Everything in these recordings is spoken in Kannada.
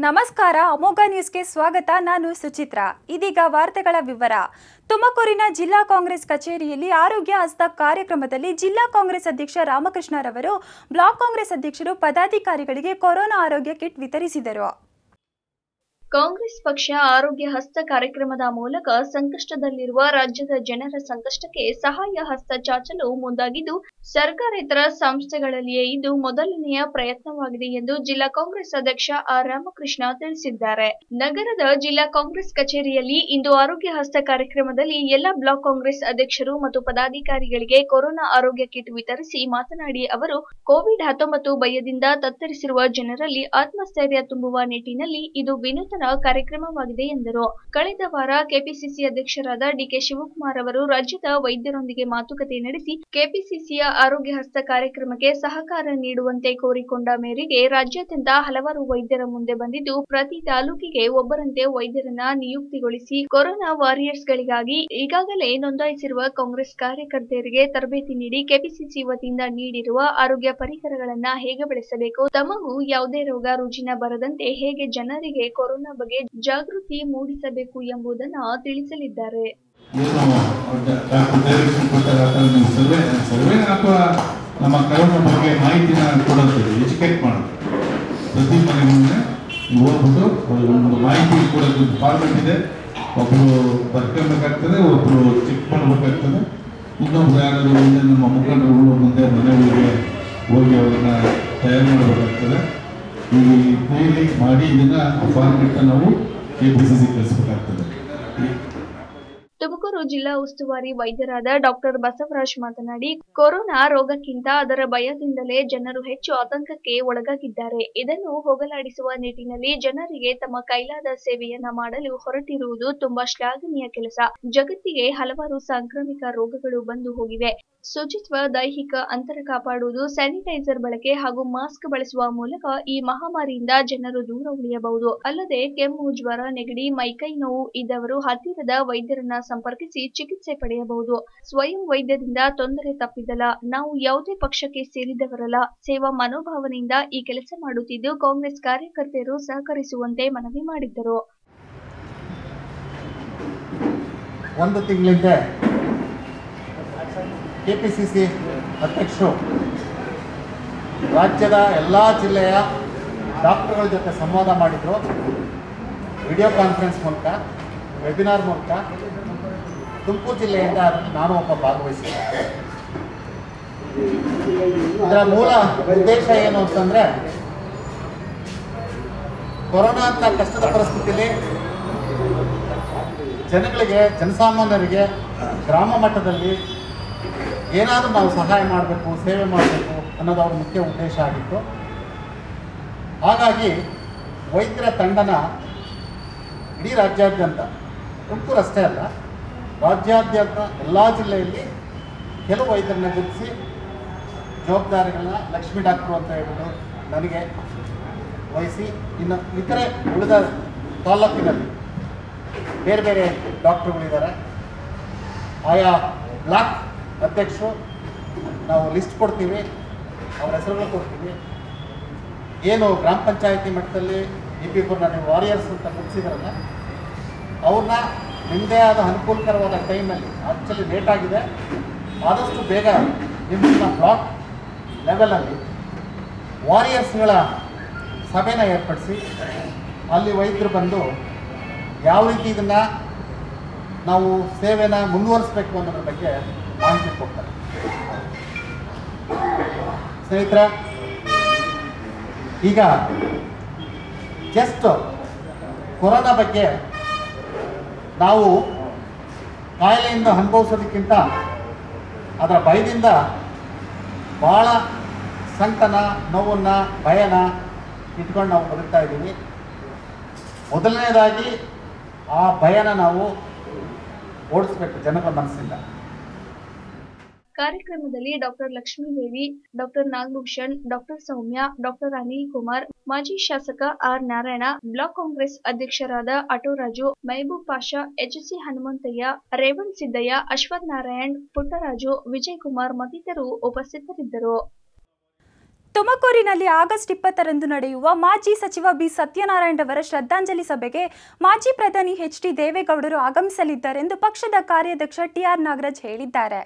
ನಮಸ್ಕಾರ ಅಮೋಘ ನ್ಯೂಸ್ಗೆ ಸ್ವಾಗತ ನಾನು ಸುಚಿತ್ರ ಇದೀಗ ವಾರ್ತೆಗಳ ವಿವರ ತುಮಕೂರಿನ ಜಿಲ್ಲಾ ಕಾಂಗ್ರೆಸ್ ಕಚೇರಿಯಲ್ಲಿ ಆರೋಗ್ಯ ಹಸ್ತ ಕಾರ್ಯಕ್ರಮದಲ್ಲಿ ಜಿಲ್ಲಾ ಕಾಂಗ್ರೆಸ್ ಅಧ್ಯಕ್ಷ ರಾಮಕೃಷ್ಣರವರು ಬ್ಲಾಕ್ ಕಾಂಗ್ರೆಸ್ ಅಧ್ಯಕ್ಷರು ಪದಾಧಿಕಾರಿಗಳಿಗೆ ಕೊರೋನಾ ಆರೋಗ್ಯ ಕಿಟ್ ವಿತರಿಸಿದರು ಕಾಂಗ್ರೆಸ್ ಪಕ್ಷ ಆರೋಗ್ಯ ಹಸ್ತ ಕಾರ್ಯಕ್ರಮದ ಮೂಲಕ ಸಂಕಷ್ಟದಲ್ಲಿರುವ ರಾಜ್ಯದ ಜನರ ಸಂಕಷ್ಟಕ್ಕೆ ಸಹಾಯ ಹಸ್ತ ಚಾಚಲು ಮುಂದಾಗಿದ್ದು ಸರ್ಕಾರೇತರ ಸಂಸ್ಥೆಗಳಲ್ಲಿಯೇ ಇದು ಮೊದಲನೆಯ ಪ್ರಯತ್ನವಾಗಿದೆ ಎಂದು ಜಿಲ್ಲಾ ಕಾಂಗ್ರೆಸ್ ಅಧ್ಯಕ್ಷ ಆರ್ ರಾಮಕೃಷ್ಣ ತಿಳಿಸಿದ್ದಾರೆ ನಗರದ ಜಿಲ್ಲಾ ಕಾಂಗ್ರೆಸ್ ಕಚೇರಿಯಲ್ಲಿ ಇಂದು ಆರೋಗ್ಯ ಹಸ್ತ ಕಾರ್ಯಕ್ರಮದಲ್ಲಿ ಎಲ್ಲ ಬ್ಲಾಕ್ ಕಾಂಗ್ರೆಸ್ ಅಧ್ಯಕ್ಷರು ಮತ್ತು ಪದಾಧಿಕಾರಿಗಳಿಗೆ ಕೊರೋನಾ ಆರೋಗ್ಯ ಕಿಟ್ ವಿತರಿಸಿ ಮಾತನಾಡಿ ಅವರು ಕೋವಿಡ್ ಹತ್ತೊಂಬತ್ತು ಭಯದಿಂದ ತತ್ತರಿಸಿರುವ ಜನರಲ್ಲಿ ಆತ್ಮಸ್ಥೈರ್ಯ ತುಂಬುವ ನಿಟ್ಟಿನಲ್ಲಿ ಇದು ವಿನೂತನ ಕಾರ್ಯಕ್ರಮವಾಗಿದೆ ಎಂದರು ಕಳೆದ ವಾರ ಕೆಪಿಸಿಸಿ ಅಧ್ಯಕ್ಷರಾದ ಡಿಕೆ ಶಿವಕುಮಾರ್ ಅವರು ರಾಜ್ಯದ ವೈದ್ಯರೊಂದಿಗೆ ಮಾತುಕತೆ ನಡೆಸಿ ಕೆಪಿಸಿಸಿಯ ಆರೋಗ್ಯ ಹಸ್ತ ಕಾರ್ಯಕ್ರಮಕ್ಕೆ ಸಹಕಾರ ನೀಡುವಂತೆ ಕೋರಿಕೊಂಡ ಮೇರೆಗೆ ರಾಜ್ಯಾದ್ಯಂತ ಹಲವಾರು ವೈದ್ಯರ ಮುಂದೆ ಬಂದಿದ್ದು ಪ್ರತಿ ತಾಲೂಕಿಗೆ ಒಬ್ಬರಂತೆ ವೈದ್ಯರನ್ನ ನಿಯುಕ್ತಿಗೊಳಿಸಿ ಕೊರೋನಾ ವಾರಿಯರ್ಸ್ಗಳಿಗಾಗಿ ಈಗಾಗಲೇ ನೋಂದಾಯಿಸಿರುವ ಕಾಂಗ್ರೆಸ್ ಕಾರ್ಯಕರ್ತೆಯರಿಗೆ ತರಬೇತಿ ನೀಡಿ ಕೆಪಿಸಿಸಿ ವತಿಯಿಂದ ನೀಡಿರುವ ಆರೋಗ್ಯ ಪರಿಕರಗಳನ್ನ ಹೇಗೆ ಬಳಸಬೇಕು ತಮಗೂ ಯಾವುದೇ ರೋಗ ರುಜಿನ ಬರದಂತೆ ಹೇಗೆ ಜನರಿಗೆ ಕೊರೋನಾ ಬಗ್ಗೆ ಜಾಗೃತಿ ಮೂಡಿಸಬೇಕು ಎಂಬುದನ್ನು ತಿಳಿಸಲಿದ್ದಾರೆ ಏನು ಡಾಕ್ಟರ್ ಡೈರೆಕ್ಷನ್ ಕೊಟ್ಟಾಗ ಆ ಥರ ನೀವು ಸರ್ವೆ ಸರ್ವೆ ಅಥವಾ ನಮ್ಮ ಕರೋನಾ ಬಗ್ಗೆ ಮಾಹಿತಿನ ಕೊಡೋದು ಎಜುಕೇಟ್ ಮಾಡೋದು ಪ್ರತಿ ಮನೆ ಮುಂದೆ ನೀವು ಹೋಗ್ಬಿಟ್ಟು ಅವ್ರಿಗೆ ಒಂದು ಮಾಹಿತಿ ಕೊಡೋದು ಒಂದು ಫಾರ್ಮೆಟ್ ಇದೆ ಒಬ್ಬರು ಬರ್ಕೊಬೇಕಾಗ್ತದೆ ಒಬ್ಬರು ಚೆಕ್ ಮಾಡಬೇಕಾಗ್ತದೆ ಇನ್ನೊಬ್ರು ಯಾರಾದರೂ ಮುಂದೆ ನಮ್ಮ ಮುಖಂಡರುಗಳು ಮುಂದೆ ಮನೆಗಳಿಗೆ ಹೋಗಿ ಅವ್ರನ್ನ ತಯಾರು ಮಾಡಬೇಕಾಗ್ತದೆ ಈ ಡೈಲಿ ಮಾಡಿ ಇದನ್ನ ಫಾರ್ಮೆಟ್ನ ನಾವು ಕೆ ಪಿ ಸಿ ಸಿ ಕಳಿಸ್ಬೇಕಾಗ್ತದೆ ತುಮಕೂರು ಜಿಲ್ಲಾ ಉಸ್ತುವಾರಿ ವೈದ್ಯರಾದ ಡಾಕ್ಟರ್ ಬಸವರಾಜ್ ಮಾತನಾಡಿ ಕೊರೋನಾ ರೋಗಕ್ಕಿಂತ ಅದರ ಭಯದಿಂದಲೇ ಜನರು ಹೆಚ್ಚು ಆತಂಕಕ್ಕೆ ಒಳಗಾಗಿದ್ದಾರೆ ಇದನ್ನು ಹೋಗಲಾಡಿಸುವ ನಿಟ್ಟಿನಲ್ಲಿ ಜನರಿಗೆ ತಮ್ಮ ಕೈಲಾದ ಸೇವೆಯನ್ನ ಮಾಡಲು ಹೊರಟಿರುವುದು ತುಂಬಾ ಶ್ಲಾಘನೀಯ ಕೆಲಸ ಜಗತ್ತಿಗೆ ಹಲವಾರು ಸಾಂಕ್ರಾಮಿಕ ರೋಗಗಳು ಬಂದು ಹೋಗಿವೆ ಶುಚಿತ್ವ ದೈಹಿಕ ಅಂತರ ಕಾಪಾಡುವುದು ಸ್ಯಾನಿಟೈಸರ್ ಬಳಕೆ ಹಾಗೂ ಮಾಸ್ಕ್ ಬಳಸುವ ಮೂಲಕ ಈ ಮಹಾಮಾರಿಯಿಂದ ಜನರು ದೂರ ಉಳಿಯಬಹುದು ಅಲ್ಲದೆ ಕೆಮ್ಮು ಜ್ವರ ನೆಗಡಿ ಮೈಕೈ ನೋವು ಇದ್ದವರು ಹತ್ತಿರದ ವೈದ್ಯರನ್ನ ಸಂಪರ್ಕಿಸಿ ಚಿಕಿತ್ಸೆ ಪಡೆಯಬಹುದು ಸ್ವಯಂ ವೈದ್ಯದಿಂದ ತೊಂದರೆ ತಪ್ಪಿದಲ್ಲ ನಾವು ಯಾವುದೇ ಪಕ್ಷಕ್ಕೆ ಸೇರಿದವರಲ್ಲ ಸೇವಾ ಮನೋಭಾವನೆಯಿಂದ ಈ ಕೆಲಸ ಮಾಡುತ್ತಿದ್ದು ಕಾಂಗ್ರೆಸ್ ಕಾರ್ಯಕರ್ತೆಯರು ಸಹಕರಿಸುವಂತೆ ಮನವಿ ಮಾಡಿದ್ದರು ಒಂದು ತಿಂಗಳಿಂದ ಕೆ ಪಿ ಸಿ ಸಿ ಅಧ್ಯಕ್ಷರು ರಾಜ್ಯದ ಎಲ್ಲ ಜಿಲ್ಲೆಯ ಡಾಕ್ಟರ್ಗಳ ಜೊತೆ ಸಂವಾದ ಮಾಡಿದರು ವಿಡಿಯೋ ಕಾನ್ಫರೆನ್ಸ್ ಮೂಲಕ ವೆಬಿನಾರ್ ಮೂಲಕ ತುಮಕೂರು ಜಿಲ್ಲೆಯಿಂದ ನಾನು ಒಬ್ಬ ಭಾಗವಹಿಸಿದ್ದೆ ಇದರ ಮೂಲ ಉದ್ದೇಶ ಏನು ಅಂತಂದರೆ ಕೊರೋನಾ ಅಂತ ಕಷ್ಟದ ಪರಿಸ್ಥಿತಿಯಲ್ಲಿ ಜನಗಳಿಗೆ ಜನಸಾಮಾನ್ಯರಿಗೆ ಗ್ರಾಮ ಮಟ್ಟದಲ್ಲಿ ಏನಾದರೂ ನಾವು ಸಹಾಯ ಮಾಡಬೇಕು ಸೇವೆ ಮಾಡಬೇಕು ಅನ್ನೋದು ಅವ್ರ ಮುಖ್ಯ ಉದ್ದೇಶ ಆಗಿತ್ತು ಹಾಗಾಗಿ ವೈದ್ಯರ ತಂಡನ ಇಡೀ ರಾಜ್ಯಾದ್ಯಂತ ತುಮಕೂರು ಅಷ್ಟೇ ಅಲ್ಲ ರಾಜ್ಯಾದ್ಯಂತ ಎಲ್ಲ ಜಿಲ್ಲೆಯಲ್ಲಿ ಕೆಲವು ವೈದ್ಯರನ್ನ ಗುರುತಿಸಿ ಜವಾಬ್ದಾರಿಗಳನ್ನ ಲಕ್ಷ್ಮೀ ಡಾಕ್ಟ್ರು ಅಂತ ಹೇಳ್ಬಿಟ್ಟು ನನಗೆ ವಹಿಸಿ ಇನ್ನು ಇತರೆ ಉಳಿದ ತಾಲ್ಲೂಕಿನಲ್ಲಿ ಬೇರೆ ಬೇರೆ ಡಾಕ್ಟ್ರುಗಳಿದ್ದಾರೆ ಆಯಾ ಬ್ಲಾಕ್ ಅಧ್ಯಕ್ಷರು ನಾವು ಲಿಸ್ಟ್ ಕೊಡ್ತೀವಿ ಅವ್ರ ಹೆಸರುಗಳು ಕೊಡ್ತೀವಿ ಏನು ಗ್ರಾಮ ಪಂಚಾಯತಿ ಮಟ್ಟದಲ್ಲಿ ಇ ಪಿ ಇಬ್ಬರನ್ನ ನೀವು ವಾರಿಯರ್ಸ್ ಅಂತ ಮುಗಿಸಿದ್ರಲ್ಲ ಅವ್ರನ್ನ ನಿಮ್ಮದೇ ಆದ ಅನುಕೂಲಕರವಾದ ಟೈಮಲ್ಲಿ ಆ್ಯಕ್ಚುಲಿ ಲೇಟ್ ಆಗಿದೆ ಆದಷ್ಟು ಬೇಗ ನಿಮ್ಮ ಬ್ಲಾಕ್ ಲೆವೆಲಲ್ಲಿ ವಾರಿಯರ್ಸ್ಗಳ ಸಭೆನ ಏರ್ಪಡಿಸಿ ಅಲ್ಲಿ ವೈದ್ಯರು ಬಂದು ಯಾವ ರೀತಿ ಇದನ್ನು ನಾವು ಸೇವೆನ ಮುಂದುವರಿಸಬೇಕು ಅನ್ನೋದ್ರ ಬಗ್ಗೆ ಮಾಹಿತಿ ಕೊಡ್ತಾರೆ ಸ್ನೇಹಿತರೆ ಈಗ ಜಸ್ಟ್ ಕೊರೋನಾ ಬಗ್ಗೆ ನಾವು ಕಾಯಿಲೆಯಿಂದ ಅನುಭವಿಸೋದಕ್ಕಿಂತ ಅದರ ಭಯದಿಂದ ಭಾಳ ಸಂಕಟನ ನೋವನ್ನ ಭಯನ ಇಟ್ಕೊಂಡು ನಾವು ಬದುಕ್ತಾ ಇದ್ದೀವಿ ಮೊದಲನೇದಾಗಿ ಆ ಭಯನ ನಾವು ಓಡಿಸ್ಬೇಕು ಜನಗಳ ಮನಸ್ಸಿಂದ ಕಾರ್ಯಕ್ರಮದಲ್ಲಿ doctor Lakshmidevi doctor Nagabhushan doctor Soumya doctor Anil Kumar ಮಾಜಿ ಶಾಸಕ ಆರ್ ನಾರಾಯಣ ಬ್ಲಾಕ್ ಕಾಂಗ್ರೆಸ್ ಅಧ್ಯಕ್ಷರಾದ ಅಟೋರಾಜು ಮೆಹಬೂಬ್ ಪಾಷಾ ಎಚ್ಸಿ ಹನುಮಂತಯ್ಯ ರೇವಣ್ ಸಿದ್ದಯ್ಯ ಅಶ್ವಥ್ ನಾರಾಯಣ್ ಪುಟ್ಟರಾಜು ವಿಜಯ್ ಕುಮಾರ್ ಮತ್ತಿತರರು ಉಪಸ್ಥಿತರಿದ್ದರು ತುಮಕೂರಿನಲ್ಲಿ ಆಗಸ್ಟ್ ಇಪ್ಪತ್ತರಂದು ನಡೆಯುವ ಮಾಜಿ ಸಚಿವ ಬಿ ಸತ್ಯನಾರಾಯಣ ಅವರ ಶ್ರದ್ಧಾಂಜಲಿ ಸಭೆಗೆ ಮಾಜಿ ಪ್ರಧಾನಿ ಎಚ್ ಡಿ ದೇವೇಗೌಡರು ಆಗಮಿಸಲಿದ್ದಾರೆಂದು ಪಕ್ಷದ ಕಾರ್ಯಾಧ್ಯಕ್ಷ ಟಿಆರ್ ನಾಗರಾಜ್ ಹೇಳಿದ್ದಾರೆ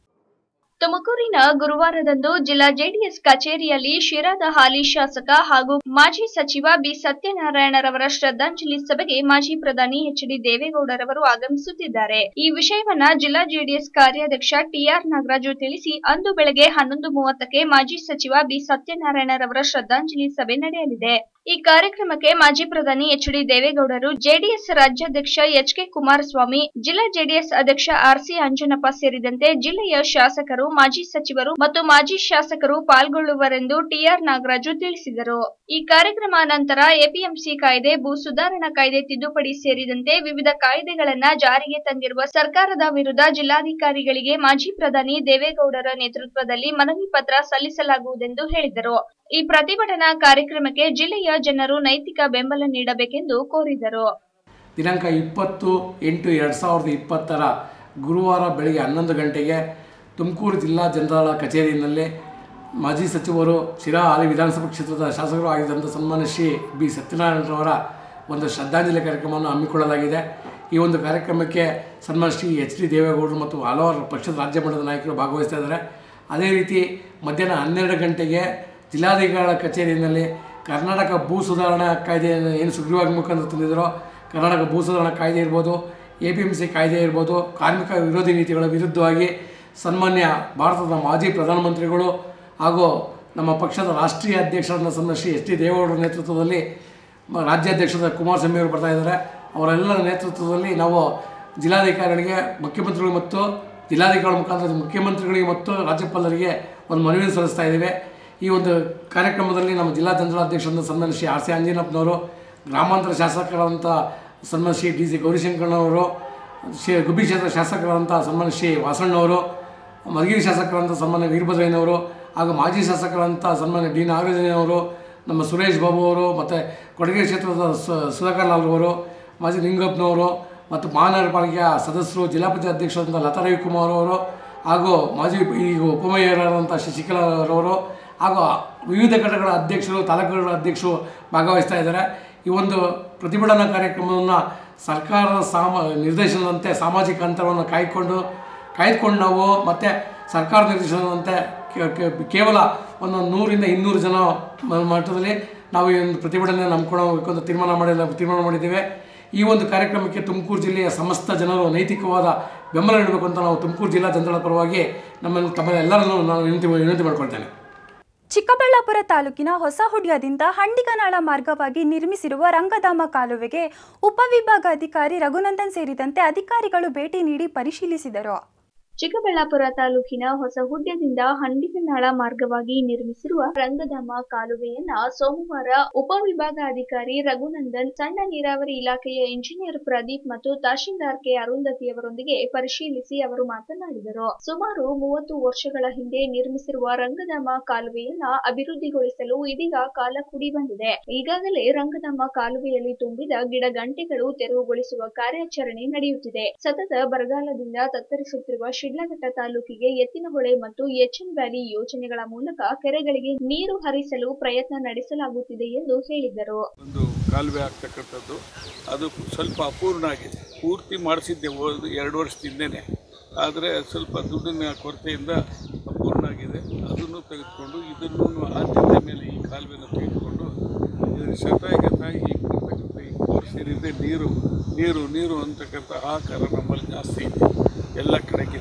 ತುಮಕೂರಿನ ಗುರುವಾರದಂದು ಜಿಲ್ಲಾ ಜೆಡಿಎಸ್ ಕಚೇರಿಯಲ್ಲಿ ಶಿರಾದ ಹಾಲಿ ಶಾಸಕ ಹಾಗೂ ಮಾಜಿ ಸಚಿವ ಬಿ ಸತ್ಯನಾರಾಯಣರವರ ಶ್ರದ್ಧಾಂಜಲಿ ಸಭೆಗೆ ಮಾಜಿ ಪ್ರಧಾನಿ ಎಚ್ ಡಿ ದೇವೇಗೌಡರವರು ಆಗಮಿಸುತ್ತಿದ್ದಾರೆ ಈ ವಿಷಯವನ್ನ ಜಿಲ್ಲಾ ಜೆಡಿಎಸ್ ಕಾರ್ಯಾಧ್ಯಕ್ಷ ಟಿಆರ್ ನಾಗರಾಜು ತಿಳಿಸಿ ಅಂದು ಬೆಳಗ್ಗೆ ಹನ್ನೊಂದು ಮೂವತ್ತಕ್ಕೆ ಮಾಜಿ ಸಚಿವ ಬಿ ಸತ್ಯನಾರಾಯಣರವರ ಶ್ರದ್ಧಾಂಜಲಿ ಸಭೆ ನಡೆಯಲಿದೆ ಈ ಕಾರ್ಯಕ್ರಮಕ್ಕೆ ಮಾಜಿ ಪ್ರಧಾನಿ ಎಚ್ ಡಿ ದೇವೇಗೌಡರು ಜೆಡಿಎಸ್ ರಾಜ್ಯಾಧ್ಯಕ್ಷ ಎಚ್ ಕೆ ಕುಮಾರಸ್ವಾಮಿ ಜಿಲ್ಲಾ ಜೆಡಿಎಸ್ ಅಧ್ಯಕ್ಷ ಆರ್ಸಿ ಅಂಜನಪ್ಪ ಸೇರಿದಂತೆ ಜಿಲ್ಲೆಯ ಶಾಸಕರು ಮಾಜಿ ಸಚಿವರು ಮತ್ತು ಮಾಜಿ ಶಾಸಕರು ಪಾಲ್ಗೊಳ್ಳುವರೆಂದು ಟಿಆರ್ ನಾಗರಾಜು ತಿಳಿಸಿದರು ಈ ಕಾರ್ಯಕ್ರಮ ನಂತರ ಎಪಿಎಂಸಿ ಕಾಯ್ದೆ ಭೂ ಸುಧಾರಣಾ ಕಾಯ್ದೆ ತಿದ್ದುಪಡಿ ಸೇರಿದಂತೆ ವಿವಿಧ ಕಾಯ್ದೆಗಳನ್ನ ಜಾರಿಗೆ ತಂದಿರುವ ಸರ್ಕಾರದ ವಿರುದ್ಧ ಜಿಲ್ಲಾಧಿಕಾರಿಗಳಿಗೆ ಮಾಜಿ ಪ್ರಧಾನಿ ದೇವೇಗೌಡರ ನೇತೃತ್ವದಲ್ಲಿ ಮನವಿ ಪತ್ರ ಸಲ್ಲಿಸಲಾಗುವುದೆಂದು ಹೇಳಿದರು ಈ ಪ್ರತಿಭಟನಾ ಕಾರ್ಯಕ್ರಮಕ್ಕೆ ಜಿಲ್ಲೆಯ ಜನರು ನೈತಿಕ ಬೆಂಬಲ ನೀಡಬೇಕೆಂದು ಕೋರಿದರು ದಿನಾಂಕ ಇಪ್ಪತ್ತು ಎಂಟು ಎರಡು ಸಾವಿರದ ಇಪ್ಪತ್ತರ ಗುರುವಾರ ಬೆಳಗ್ಗೆ ಹನ್ನೊಂದು ಗಂಟೆಗೆ ತುಮಕೂರು ಜಿಲ್ಲಾ ಜನರಲ್ ಕಚೇರಿಯಲ್ಲಿ ಮಾಜಿ ಸಚಿವರು ಶಿರಾ ಹಾಲಿ ವಿಧಾನಸಭಾ ಕ್ಷೇತ್ರದ ಶಾಸಕರು ಆಗಿದ್ದಂಥ ಸನ್ಮಾನ್ಯ ಶ್ರೀ ಬಿ ಸತ್ಯನಾರಾಯಣರವರ ಒಂದು ಶ್ರದ್ಧಾಂಜಲಿ ಕಾರ್ಯಕ್ರಮವನ್ನು ಹಮ್ಮಿಕೊಳ್ಳಲಾಗಿದೆ ಈ ಒಂದು ಕಾರ್ಯಕ್ರಮಕ್ಕೆ ಸನ್ಮಾನ್ಯ ಶ್ರೀ ಎಚ್ ಡಿ ದೇವೇಗೌಡರು ಮತ್ತು ಹಲವಾರು ಪಕ್ಷದ ರಾಜ್ಯ ಮಟ್ಟದ ನಾಯಕರು ಭಾಗವಹಿಸ್ತಾ ಇದ್ದಾರೆ ಅದೇ ರೀತಿ ಮಧ್ಯಾಹ್ನ ಹನ್ನೆರಡು ಗಂಟೆಗೆ ಜಿಲ್ಲಾಧಿಕಾರಿಗಳ ಕಚೇರಿಯಲ್ಲಿ ಕರ್ನಾಟಕ ಭೂ ಸುಧಾರಣಾ ಕಾಯ್ದೆ ಏನು ಸುಗ್ರೀವಾಗಿ ಮುಖಾಂತರ ತಂದಿದ್ದಾರೋ ಕರ್ನಾಟಕ ಭೂ ಸುಧಾರಣಾ ಕಾಯ್ದೆ ಇರ್ಬೋದು ಎ ಪಿ ಎಮ್ ಸಿ ಕಾಯ್ದೆ ಇರ್ಬೋದು ಕಾರ್ಮಿಕ ವಿರೋಧಿ ನೀತಿಗಳ ವಿರುದ್ಧವಾಗಿ ಸನ್ಮಾನ್ಯ ಭಾರತದ ಮಾಜಿ ಪ್ರಧಾನಮಂತ್ರಿಗಳು ಹಾಗೂ ನಮ್ಮ ಪಕ್ಷದ ರಾಷ್ಟ್ರೀಯ ಅಧ್ಯಕ್ಷರಾದ ಸನ್ಮಾನ್ಯ ಶ್ರೀ ಎಚ್ ಡಿ ದೇವೇಗೌಡರ ನೇತೃತ್ವದಲ್ಲಿ ಮ- ರಾಜ್ಯಾಧ್ಯಕ್ಷರಾದ ಕುಮಾರಸ್ವಾಮಿ ಅವರು ಬರ್ತಾ ಇದ್ದಾರೆ ಅವರೆಲ್ಲರ ನೇತೃತ್ವದಲ್ಲಿ ನಾವು ಜಿಲ್ಲಾಧಿಕಾರಿಗಳಿಗೆ ಮುಖ್ಯಮಂತ್ರಿಗಳು ಮತ್ತು ಜಿಲ್ಲಾಧಿಕಾರಿಗಳ ಮುಖಾಂತರ ಮುಖ್ಯಮಂತ್ರಿಗಳಿಗೆ ಮತ್ತು ರಾಜ್ಯಪಾಲರಿಗೆ ಒಂದು ಮನವಿಯನ್ನು ಸಲ್ಲಿಸ್ತಾ ಇದ್ದೇವೆ ಈ ಒಂದು ಕಾರ್ಯಕ್ರಮದಲ್ಲಿ ನಮ್ಮ ಜಿಲ್ಲಾ ಅಧ್ಯಕ್ಷರಾದ ಸನ್ಮಾನ್ಯ ಶ್ರೀ ಆರ್ ಸಿ ಅಂಜನಪ್ಪನವರು ಗ್ರಾಮಾಂತರ ಶಾಸಕರಾದಂಥ ಸನ್ಮಾನ್ಯ ಶ್ರೀ ಡಿ ಸಿ ಗೌರಿಶಂಕರನವರು ಶ್ರೀ ಗುಬ್ಬಿ ಕ್ಷೇತ್ರ ಶಾಸಕರಾದಂಥ ಸನ್ಮಾನ್ಯ ಶ್ರೀ ವಾಸಣ್ಣವರು ಮಧುಗಿರಿ ಶಾಸಕರಾದಂಥ ಸನ್ಮಾನ್ಯ ವೀರಭದ್ರಯ್ಯನವರು ಹಾಗೂ ಮಾಜಿ ಶಾಸಕರಾದಂಥ ಸನ್ಮಾನ್ಯ ಡಿ ನಾಗರಾಜನವರು ನಮ್ಮ ಸುರೇಶ್ ಬಾಬು ಅವರು ಮತ್ತು ಕೊಡಗೇರಿ ಕ್ಷೇತ್ರದ ಸು- ಸುಧಾಕರ್ ಲಾಲ್ ಅವರು ಮಾಜಿ ಲಿಂಗಪ್ಪನವರು ಮತ್ತು ಮಹಾನಗರ ಪಾಲಿಕೆಯ ಸದಸ್ಯರು ಜಿಲ್ಲಾ ಪಂಚಾಯತ್ ಅಧ್ಯಕ್ಷರಾದಂಥ ಲತಾ ರವಿಕುಮಾರ್ ಅವರು ಹಾಗೂ ಮಾಜಿ ಈಗ ಉಪಮೇಯರಾದಂಥ ಶಶಿಕಲಾರವರು ಹಾಗೂ ವಿವಿಧ ಘಟಕಗಳ ಅಧ್ಯಕ್ಷರು ತಾಲೂಕುಗಳ ಅಧ್ಯಕ್ಷರು ಭಾಗವಹಿಸ್ತಾ ಇದ್ದಾರೆ ಈ ಒಂದು ಪ್ರತಿಭಟನಾ ಕಾರ್ಯಕ್ರಮವನ್ನು ಸರ್ಕಾರದ ಸಾಮ ನಿರ್ದೇಶನದಂತೆ ಸಾಮಾಜಿಕ ಅಂತರವನ್ನು ಕಾಯ್ಕೊಂಡು ಕಾಯ್ದುಕೊಂಡು ನಾವು ಮತ್ತು ಸರ್ಕಾರ ನಿರ್ದೇಶನದಂತೆ ಕೇ- ಕೇ- ಕೇವಲ ಒಂದು ನೂರಿಂದ ಇನ್ನೂರು ಜನ ಮ- ಮಟ್ಟದಲ್ಲಿ ನಾವು ಈ ಒಂದು ಪ್ರತಿಭಟನೆ ನಂಬ್ಕೊಳ್ಳೋಬೇಕು ಅಂತ ತೀರ್ಮಾನ ಮಾಡಿ ತೀರ್ಮಾನ ಮಾಡಿದ್ದೇವೆ ಈ ಒಂದು ಕಾರ್ಯಕ್ರಮಕ್ಕೆ ತುಮಕೂರು ಜಿಲ್ಲೆಯ ಸಮಸ್ತ ಜನರು ನೈತಿಕವಾದ ಬೆಂಬಲ ನೀಡಬೇಕು ಅಂತ ನಾವು ತುಮಕೂರು ಜಿಲ್ಲಾ ಜನಗಳ ಪರವಾಗಿ ನಮ್ಮನ್ನು ತಮ್ಮ ಎಲ್ಲರನ್ನೂ ನಾನು ವಿನಂತಿ ವಿನಂತಿ ಮಾಡ್ಕೊಳ್ತೇನೆ ಚಿಕ್ಕಬಳ್ಳಾಪುರ ತಾಲೂಕಿನ ಹೊಸ ಹುಡ್ಯದಿಂದ ಹಂಡಿಗನಾಳ ಮಾರ್ಗವಾಗಿ ನಿರ್ಮಿಸಿರುವ ರಂಗಧಾಮ ಕಾಲುವೆಗೆ ಉಪವಿಭಾಗಾಧಿಕಾರಿ ರಘುನಂದನ್ ಸೇರಿದಂತೆ ಅಧಿಕಾರಿಗಳು ಭೇಟಿ ನೀಡಿ ಪರಿಶೀಲಿಸಿದರು ಚಿಕ್ಕಬಳ್ಳಾಪುರ ತಾಲೂಕಿನ ಹೊಸಹುಡ್ಯದಿಂದ ಹಂಡಿಗನಾಳ ಮಾರ್ಗವಾಗಿ ನಿರ್ಮಿಸಿರುವ ರಂಗಧಾಮ ಕಾಲುವೆಯನ್ನ ಸೋಮವಾರ ಉಪವಿಭಾಗಾಧಿಕಾರಿ ರಘುನಂದನ್ ಸಣ್ಣ ನೀರಾವರಿ ಇಲಾಖೆಯ ಇಂಜಿನಿಯರ್ ಪ್ರದೀಪ್ ಮತ್ತು ತಹಶೀಲ್ದಾರ್ ಕೆ ಅರುಂಧತಿಯವರೊಂದಿಗೆ ಪರಿಶೀಲಿಸಿ ಅವರು ಮಾತನಾಡಿದರು ಸುಮಾರು ಮೂವತ್ತು ವರ್ಷಗಳ ಹಿಂದೆ ನಿರ್ಮಿಸಿರುವ ರಂಗಧಾಮ ಕಾಲುವೆಯನ್ನ ಅಭಿವೃದ್ಧಿಗೊಳಿಸಲು ಇದೀಗ ಕಾಲ ಕೂಡಿ ಬಂದಿದೆ ಈಗಾಗಲೇ ರಂಗಧಾಮ ಕಾಲುವೆಯಲ್ಲಿ ತುಂಬಿದ ಗಿಡ ಗಂಟೆಗಳು ತೆರವುಗೊಳಿಸುವ ಕಾರ್ಯಾಚರಣೆ ನಡೆಯುತ್ತಿದೆ ಸತತ ಬರಗಾಲದಿಂದ ತತ್ತರಿಸುತ್ತಿರುವ ಶಿಡ್ಲಘಟ್ಟ ತಾಲೂಕಿಗೆ ಎತ್ತಿನಹೊಳೆ ಮತ್ತು ಎಚ್ಎನ್ ವ್ಯಾಲಿ ಯೋಜನೆಗಳ ಮೂಲಕ ಕೆರೆಗಳಿಗೆ ನೀರು ಹರಿಸಲು ಪ್ರಯತ್ನ ನಡೆಸಲಾಗುತ್ತಿದೆ ಎಂದು ಹೇಳಿದರು ಒಂದು ಕಾಲುವೆ ಆಗ್ತಕ್ಕಂಥದ್ದು ಅದು ಸ್ವಲ್ಪ ಅಪೂರ್ಣ ಆಗಿದೆ ಪೂರ್ತಿ ಮಾಡಿಸಿದ್ದೆ ಹೋದ ಎರಡು ವರ್ಷದ ಹಿಂದೆನೆ ಆದರೆ ಸ್ವಲ್ಪ ದುಡ್ಡಿನ ಕೊರತೆಯಿಂದ ಅಪೂರ್ಣ ಆಗಿದೆ ಅದನ್ನು ತೆಗೆದುಕೊಂಡು ಇದನ್ನು ಆದ್ಯತೆ ಮೇಲೆ ಈ ಕಾಲುವೆನ ತೆಗೆದುಕೊಂಡು ಇದರ ಶತಾಯಗತಾಗಿ ಈ ಬರ್ತಕ್ಕಂಥ ಈ ಕೋರ್ಸ್ ಏನಿದೆ ನೀರು ನೀರು ನೀರು ಅಂತಕ್ಕಂಥ ಆಕಾರ ನಮ್ಮಲ್ಲಿ ಜಾಸ್ತಿ ಇದೆ ಎಲ್ಲ ಕಡೆಗೆ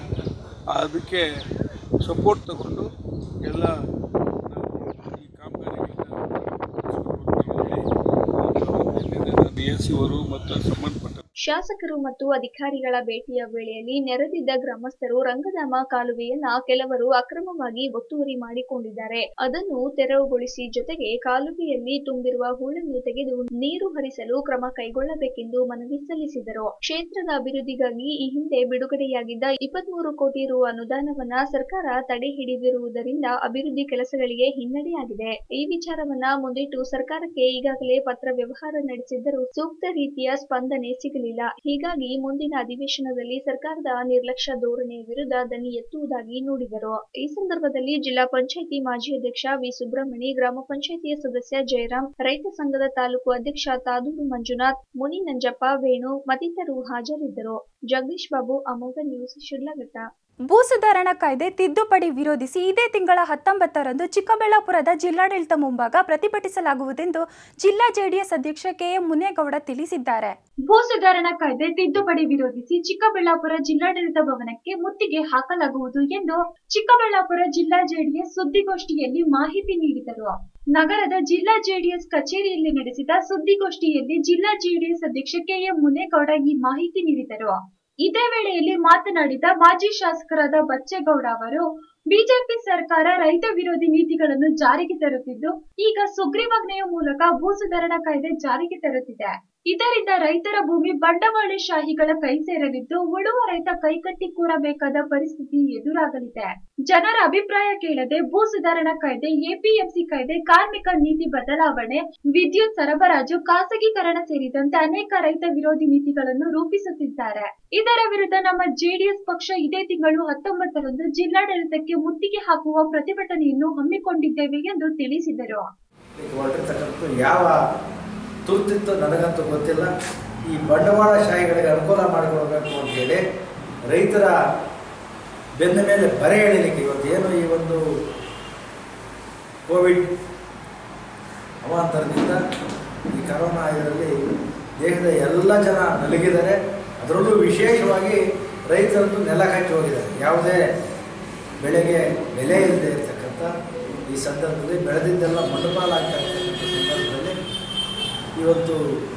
ಅದಕ್ಕೆ ಸಪೋರ್ಟ್ ತಗೊಂಡು ಎಲ್ಲ ನಾವು ಈ ಕಾಮಗಾರಿಗಳನ್ನ ಬಿ ಎಸ್ ಸಿ ಅವರು ಮತ್ತು ಸಂಬಂಧಪಟ್ಟ ಶಾಸಕರು ಮತ್ತು ಅಧಿಕಾರಿಗಳ ಭೇಟಿಯ ವೇಳೆಯಲ್ಲಿ ನೆರೆದಿದ್ದ ಗ್ರಾಮಸ್ಥರು ರಂಗಧಾಮ ಕಾಲುವೆಯನ್ನ ಕೆಲವರು ಅಕ್ರಮವಾಗಿ ಒತ್ತುವರಿ ಮಾಡಿಕೊಂಡಿದ್ದಾರೆ ಅದನ್ನು ತೆರವುಗೊಳಿಸಿ ಜೊತೆಗೆ ಕಾಲುವೆಯಲ್ಲಿ ತುಂಬಿರುವ ಹೂಳನ್ನು ತೆಗೆದು ನೀರು ಹರಿಸಲು ಕ್ರಮ ಕೈಗೊಳ್ಳಬೇಕೆಂದು ಮನವಿ ಸಲ್ಲಿಸಿದರು ಕ್ಷೇತ್ರದ ಅಭಿವೃದ್ಧಿಗಾಗಿ ಈ ಹಿಂದೆ ಬಿಡುಗಡೆಯಾಗಿದ್ದ ಇಪ್ಪತ್ಮೂರು ಕೋಟಿ ರು ಅನುದಾನವನ್ನ ಸರ್ಕಾರ ತಡೆ ಹಿಡಿದಿರುವುದರಿಂದ ಅಭಿವೃದ್ಧಿ ಕೆಲಸಗಳಿಗೆ ಹಿನ್ನಡೆಯಾಗಿದೆ ಈ ವಿಚಾರವನ್ನ ಮುಂದಿಟ್ಟು ಸರ್ಕಾರಕ್ಕೆ ಈಗಾಗಲೇ ಪತ್ರ ವ್ಯವಹಾರ ನಡೆಸಿದ್ದರೂ ಸೂಕ್ತ ರೀತಿಯ ಸ್ಪಂದನೆ ಸಿಗಲಿಲ್ಲ ಇರಲಿಲ್ಲ ಹೀಗಾಗಿ ಮುಂದಿನ ಅಧಿವೇಶನದಲ್ಲಿ ಸರ್ಕಾರದ ನಿರ್ಲಕ್ಷ್ಯ ಧೋರಣೆಯ ವಿರುದ್ಧ ದನಿ ಎತ್ತುವುದಾಗಿ ನುಡಿದರು ಈ ಸಂದರ್ಭದಲ್ಲಿ ಜಿಲ್ಲಾ ಪಂಚಾಯಿತಿ ಮಾಜಿ ಅಧ್ಯಕ್ಷ ವಿ ಸುಬ್ರಹ್ಮಣಿ ಗ್ರಾಮ ಪಂಚಾಯಿತಿಯ ಸದಸ್ಯ ಜಯರಾಮ್ ರೈತ ಸಂಘದ ತಾಲೂಕು ಅಧ್ಯಕ್ಷ ತಾದೂರು ಮಂಜುನಾಥ್ ಮುನಿ ನಂಜಪ್ಪ ವೇಣು ಮತ್ತಿತರರು ಹಾಜರಿದ್ದರು ಜಗದೀಶ್ ಬಾಬು ಅಮೋಘ ನ್ಯೂಸ್ ಶಿಡ್ಲಘಟ್ಟ ಭೂ ಸುಧಾರಣಾ ಕಾಯ್ದೆ ತಿದ್ದುಪಡಿ ವಿರೋಧಿಸಿ ಇದೇ ತಿಂಗಳ ಹತ್ತೊಂಬತ್ತರಂದು ಚಿಕ್ಕಬಳ್ಳಾಪುರದ ಜಿಲ್ಲಾಡಳಿತ ಮುಂಭಾಗ ಪ್ರತಿಭಟಿಸಲಾಗುವುದೆಂದು ಜಿಲ್ಲಾ ಜೆಡಿಎಸ್ ಅಧ್ಯಕ್ಷ ಕೆಎಂ ಮುನೇಗೌಡ ತಿಳಿಸಿದ್ದಾರೆ ಭೂ ಸುಧಾರಣಾ ಕಾಯ್ದೆ ತಿದ್ದುಪಡಿ ವಿರೋಧಿಸಿ ಚಿಕ್ಕಬಳ್ಳಾಪುರ ಜಿಲ್ಲಾಡಳಿತ ಭವನಕ್ಕೆ ಮುತ್ತಿಗೆ ಹಾಕಲಾಗುವುದು ಎಂದು ಚಿಕ್ಕಬಳ್ಳಾಪುರ ಜಿಲ್ಲಾ ಜೆಡಿಎಸ್ ಸುದ್ದಿಗೋಷ್ಠಿಯಲ್ಲಿ ಮಾಹಿತಿ ನೀಡಿದರು ನಗರದ ಜಿಲ್ಲಾ ಜೆಡಿಎಸ್ ಕಚೇರಿಯಲ್ಲಿ ನಡೆಸಿದ ಸುದ್ದಿಗೋಷ್ಠಿಯಲ್ಲಿ ಜಿಲ್ಲಾ ಜೆಡಿಎಸ್ ಅಧ್ಯಕ್ಷ ಕೆಎಂ ಮುನೇಗೌಡ ಈ ಮಾಹಿತಿ ನೀಡಿದರು ಇದೇ ವೇಳೆಯಲ್ಲಿ ಮಾತನಾಡಿದ ಮಾಜಿ ಶಾಸಕರಾದ ಬಚ್ಚೇಗೌಡ ಅವರು ಬಿಜೆಪಿ ಸರ್ಕಾರ ರೈತ ವಿರೋಧಿ ನೀತಿಗಳನ್ನು ಜಾರಿಗೆ ತರುತ್ತಿದ್ದು ಈಗ ಸುಗ್ರೀವಾಜ್ಞೆಯ ಮೂಲಕ ಭೂ ಸುಧಾರಣಾ ಕಾಯ್ದೆ ಜಾರಿಗೆ ತರುತ್ತಿದೆ ಇದರಿಂದ ರೈತರ ಭೂಮಿ ಬಂಡವಾಳಶಾಹಿಗಳ ಕೈ ಸೇರಲಿದ್ದು ಉಳುವ ರೈತ ಕೈಕಟ್ಟಿ ಕೂರಬೇಕಾದ ಪರಿಸ್ಥಿತಿ ಎದುರಾಗಲಿದೆ ಜನರ ಅಭಿಪ್ರಾಯ ಕೇಳದೆ ಭೂ ಸುಧಾರಣಾ ಕಾಯ್ದೆ ಎಪಿಎಂಸಿ ಕಾಯ್ದೆ ಕಾರ್ಮಿಕ ನೀತಿ ಬದಲಾವಣೆ ವಿದ್ಯುತ್ ಸರಬರಾಜು ಖಾಸಗೀಕರಣ ಸೇರಿದಂತೆ ಅನೇಕ ರೈತ ವಿರೋಧಿ ನೀತಿಗಳನ್ನು ರೂಪಿಸುತ್ತಿದ್ದಾರೆ ಇದರ ವಿರುದ್ಧ ನಮ್ಮ ಜೆಡಿಎಸ್ ಪಕ್ಷ ಇದೇ ತಿಂಗಳು ಹತ್ತೊಂಬತ್ತರಂದು ಜಿಲ್ಲಾಡಳಿತಕ್ಕೆ ಮುತ್ತಿಗೆ ಹಾಕುವ ಪ್ರತಿಭಟನೆಯನ್ನು ಹಮ್ಮಿಕೊಂಡಿದ್ದೇವೆ ಎಂದು ತಿಳಿಸಿದರು ಈಗ ಹೊರಟಿರ್ತಕ್ಕಂಥ ಯಾವ ತುರ್ತಿತ್ತು ನನಗಂತೂ ಗೊತ್ತಿಲ್ಲ ಈ ಬಂಡವಾಳಶಾಹಿಗಳಿಗೆ ಅನುಕೂಲ ಮಾಡಿಕೊಡ್ಬೇಕು ಅಂತೇಳಿ ರೈತರ ಬೆನ್ನ ಮೇಲೆ ಬರೆ ಎಳಿಲಿಕ್ಕೆ ಇವತ್ತು ಏನು ಈ ಒಂದು ಕೋವಿಡ್ ಅವಾಂತರದಿಂದ ಈ ಕರೋನಾ ಇದರಲ್ಲಿ ದೇಶದ ಎಲ್ಲ ಜನ ನಲುಗಿದ್ದಾರೆ ಅದರಲ್ಲೂ ವಿಶೇಷವಾಗಿ ರೈತರದ್ದು ನೆಲ ಕಟ್ಟಿ ಹೋಗಿದ್ದಾರೆ ಯಾವುದೇ ಬೆಳೆಗೆ ಬೆಲೆ ಇಲ್ಲದೆ ಇರತಕ್ಕಂಥ ಈ ಸಂದರ್ಭದಲ್ಲಿ ಬೆಳೆದಿದ್ದೆಲ್ಲ ಮಣ್ಣುಪಾಲಾಗ್ತಾ ಇರ್ತಕ್ಕಂಥ ಸಂದರ್ಭದಲ್ಲಿ ಇವತ್ತು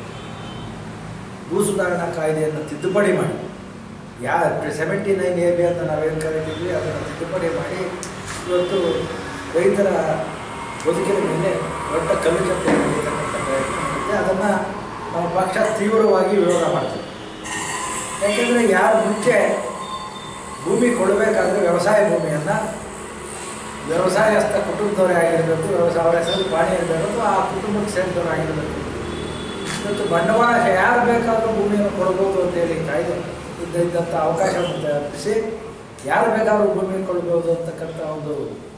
ಭೂ ಸುಧಾರಣಾ ಕಾಯ್ದೆಯನ್ನು ತಿದ್ದುಪಡಿ ಮಾಡಿ ಯಾ ಸೆವೆಂಟಿ ನೈನ್ ಎ ಬಿ ಅಂತ ನಾವೇನು ಕರಿತೀವಿ ಅದನ್ನು ತಿದ್ದುಪಡಿ ಮಾಡಿ ಇವತ್ತು ರೈತರ ಬದುಕಿನ ಮೇಲೆ ದೊಡ್ಡ ಕಲ್ಲು ಚಪ್ಪೆ ಹೊಡೆಯತಕ್ಕಂಥ ಪ್ರಯತ್ನ ಮಾಡಿದೆ ಅದನ್ನು ನಮ್ಮ ಪಕ್ಷ ತೀವ್ರವಾಗಿ ವಿರೋಧ ಮಾಡ್ತೀವಿ ಯಾಕೆಂದರೆ ಯಾರು ಮುಂಚೆ ಭೂಮಿ ಕೊಡಬೇಕಾದ್ರೆ ವ್ಯವಸಾಯ ಭೂಮಿಯನ್ನು ವ್ಯವಸಾಯಸ್ಥ ಕುಟುಂಬದವರೇ ಆಗಿರಬೇಕು ವ್ಯವಸಾಯ ಅವರ ಹೆಸರು ಪಾಣಿ ಇರಬೇಕು ಅಥವಾ ಆ ಕುಟುಂಬಕ್ಕೆ ಸೇರಿದವರು ಆಗಿರಬೇಕು ಇವತ್ತು ಬಂಡವಾಳ ಯಾರು ಬೇಕಾದರೂ ಭೂಮಿಯನ್ನು ಕೊಡ್ಬೋದು ಅಂತೇಳಿ ಕಾಯ್ದೆ ಇದ್ದ ಇದ್ದಂಥ ಅವಕಾಶವನ್ನು ಕಲ್ಪಿಸಿ ಯಾರು ಬೇಕಾದರೂ ಭೂಮಿ ಕೊಡ್ಬೋದು ಅಂತಕ್ಕಂಥ ಒಂದು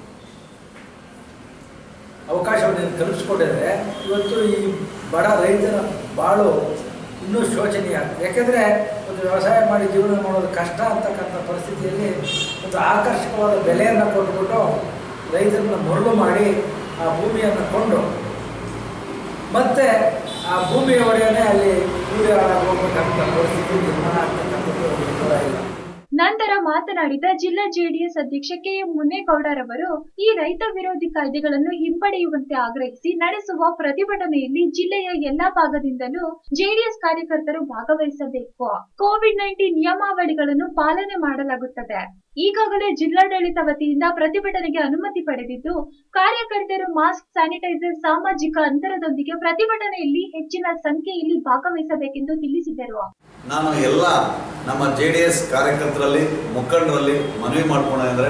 ಅವಕಾಶವನ್ನು ಕಲ್ಪಿಸ್ಕೊಂಡಿದ್ರೆ ಇವತ್ತು ಈ ಬಡ ರೈತರ ಬಾಳು ಇನ್ನೂ ಶೋಚನೀಯ ಯಾಕೆಂದರೆ ಒಂದು ವ್ಯವಸಾಯ ಮಾಡಿ ಜೀವನ ಮಾಡೋದು ಕಷ್ಟ ಅಂತಕ್ಕಂಥ ಪರಿಸ್ಥಿತಿಯಲ್ಲಿ ಒಂದು ಆಕರ್ಷಕವಾದ ಬೆಲೆಯನ್ನು ಕೊಟ್ಬಿಟ್ಟು ರೈತರನ್ನ ಮರಳು ಮಾಡಿ ಆ ಭೂಮಿಯನ್ನು ಕೊಂಡು ಮತ್ತೆ ಆ ಭೂಮಿಯ ಒಡೆಯನೇ ಅಲ್ಲಿ ಕೂಲಿ ಹೋಗ್ಬೇಕಂತ ಪರಿಸ್ಥಿತಿ ನಿರ್ಮಾಣ ಆಗ್ತಕ್ಕಂಥದ್ದು ದೂರ ಇಲ್ಲ ನಂತರ ಮಾತನಾಡಿದ ಜಿಲ್ಲಾ ಜೆಡಿಎಸ್ ಅಧ್ಯಕ್ಷ ಕೆಎಂ ಮುನೇಗೌಡರವರು ಈ ರೈತ ವಿರೋಧಿ ಕಾಯ್ದೆಗಳನ್ನು ಹಿಂಪಡೆಯುವಂತೆ ಆಗ್ರಹಿಸಿ ನಡೆಸುವ ಪ್ರತಿಭಟನೆಯಲ್ಲಿ ಜಿಲ್ಲೆಯ ಎಲ್ಲಾ ಭಾಗದಿಂದಲೂ ಜೆಡಿಎಸ್ ಕಾರ್ಯಕರ್ತರು ಭಾಗವಹಿಸಬೇಕು ಕೋವಿಡ್ ನೈನ್ಟೀನ್ ನಿಯಮಾವಳಿಗಳನ್ನು ಪಾಲನೆ ಮಾಡಲಾಗುತ್ತದೆ ಈಗಾಗಲೇ ಜಿಲ್ಲಾಡಳಿತ ವತಿಯಿಂದ ಪ್ರತಿಭಟನೆಗೆ ಅನುಮತಿ ಪಡೆದಿದ್ದು ಕಾರ್ಯಕರ್ತರು ಮಾಸ್ಕ್ ಸ್ಯಾನಿಟೈಸರ್ ಸಾಮಾಜಿಕ ಅಂತರದೊಂದಿಗೆ ಪ್ರತಿಭಟನೆಯಲ್ಲಿ ಹೆಚ್ಚಿನ ಸಂಖ್ಯೆಯಲ್ಲಿ ಭಾಗವಹಿಸಬೇಕೆಂದು ತಿಳಿಸಿದರು ನಾನು ಎಲ್ಲ ನಮ್ಮ ಜೆ ಡಿ ಎಸ್ ಕಾರ್ಯಕರ್ತರಲ್ಲಿ ಮುಖಂಡರಲ್ಲಿ ಮನವಿ ಮಾಡ್ಕೊಂಡ್ರೆ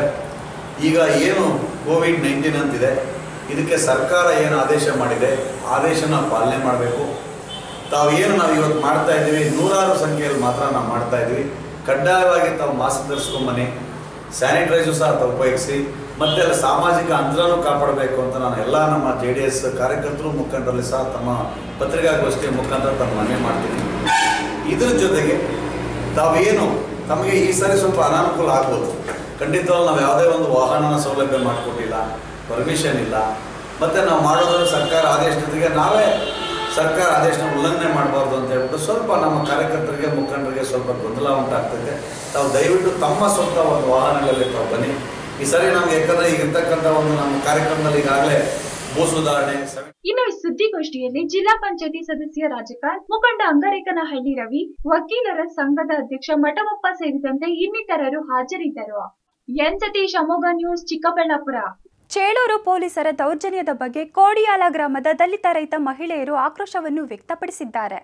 ಈಗ ಏನು ಕೋವಿಡ್ ನೈನ್ಟೀನ್ ಅಂತಿದೆ ಇದಕ್ಕೆ ಸರ್ಕಾರ ಏನು ಆದೇಶ ಮಾಡಿದೆ ಆದೇಶನ ಪಾಲನೆ ಮಾಡಬೇಕು ತಾವು ಏನು ನಾವು ಇವತ್ತು ಮಾಡ್ತಾ ಇದ್ದೀವಿ ನೂರಾರು ಸಂಖ್ಯೆಯಲ್ಲಿ ಮಾತ್ರ ನಾವು ಮಾಡ್ತಾ ಇದ್ದೀವಿ ಕಡ್ಡಾಯವಾಗಿ ತಾವು ಮಾಸ್ಕ್ ಧರಿಸ್ಕೊಂಬನ್ನಿ ಸ್ಯಾನಿಟೈಸರ್ ಸಹ ತಾವು ಉಪಯೋಗಿಸಿ ಮತ್ತೆ ಅಲ್ಲಿ ಸಾಮಾಜಿಕ ಅಂತರನೂ ಕಾಪಾಡಬೇಕು ಅಂತ ನಾನು ಎಲ್ಲ ನಮ್ಮ ಜೆ ಡಿ ಎಸ್ ಕಾರ್ಯಕರ್ತರು ಮುಖಂಡರಲ್ಲಿ ಸಹ ತಮ್ಮ ಪತ್ರಿಕಾಗೋಷ್ಠಿಯ ಮುಖಾಂತರ ತಮ್ಮ ಮನವಿ ಮಾಡ್ತೀನಿ ಇದ್ರ ಜೊತೆಗೆ ತಾವೇನು ತಮಗೆ ಈ ಸಾರಿ ಸ್ವಲ್ಪ ಅನಾನುಕೂಲ ಆಗ್ಬೋದು ಖಂಡಿತವಾಗ್ಲೂ ನಾವು ಯಾವುದೇ ಒಂದು ವಾಹನನ ಸೌಲಭ್ಯ ಮಾಡಿಕೊಟ್ಟಿಲ್ಲ ಪರ್ಮಿಷನ್ ಇಲ್ಲ ಮತ್ತು ನಾವು ಮಾಡೋದ್ರಲ್ಲಿ ಸರ್ಕಾರ ಆದೇಶ ಜೊತೆಗೆ ನಾವೇ ಸರ್ಕಾರ ಆದೇಶನ ಉಲ್ಲಂಘನೆ ಮಾಡಬಾರ್ದು ಅಂತ ಹೇಳ್ಬಿಟ್ಟು ಸ್ವಲ್ಪ ನಮ್ಮ ಕಾರ್ಯಕರ್ತರಿಗೆ ಮುಖಂಡರಿಗೆ ಸ್ವಲ್ಪ ಗೊಂದಲ ಉಂಟಾಗ್ತದೆ ತಾವು ದಯವಿಟ್ಟು ತಮ್ಮ ಸ್ವಂತ ಒಂದು ವಾಹನಗಳಲ್ಲಿ ತಾವು ಬನ್ನಿ ಈ ಸರಿ ನಮ್ಗೆ ಯಾಕಂದರೆ ಈಗ ಇರ್ತಕ್ಕಂಥ ಒಂದು ನಮ್ಮ ಕಾರ್ಯಕ್ರಮದಲ್ಲಿ ಈಗಾಗಲೇ ಭೂ ಸುಧಾರಣೆ ಸೆವೆನ್ ಇನ್ನು ಈ ಸುದ್ದಿಗೋಷ್ಠಿಯಲ್ಲಿ ಜಿಲ್ಲಾ ಪಂಚಾಯತಿ ಸದಸ್ಯ ರಾಜಕಾಂತ್ ಮುಖಂಡ ಅಂಗರೇಕನಹಳ್ಳಿ ರವಿ ವಕೀಲರ ಸಂಘದ ಅಧ್ಯಕ್ಷ ಮಠವಪ್ಪ ಸೇರಿದಂತೆ ಇನ್ನಿತರರು ಹಾಜರಿದ್ದರು ಎನ್ ಸತೀಶ್ ಅಮೋಘ ನ್ಯೂಸ್ ಚಿಕ್ಕಬಳ್ಳಾಪುರ ಚೇಳೂರು ಪೊಲೀಸರ ದೌರ್ಜನ್ಯದ ಬಗ್ಗೆ ಕೋಡಿಯಾಲ ಗ್ರಾಮದ ದಲಿತ ರೈತ ಮಹಿಳೆಯರು ಆಕ್ರೋಶವನ್ನು ವ್ಯಕ್ತಪಡಿಸಿದ್ದಾರೆ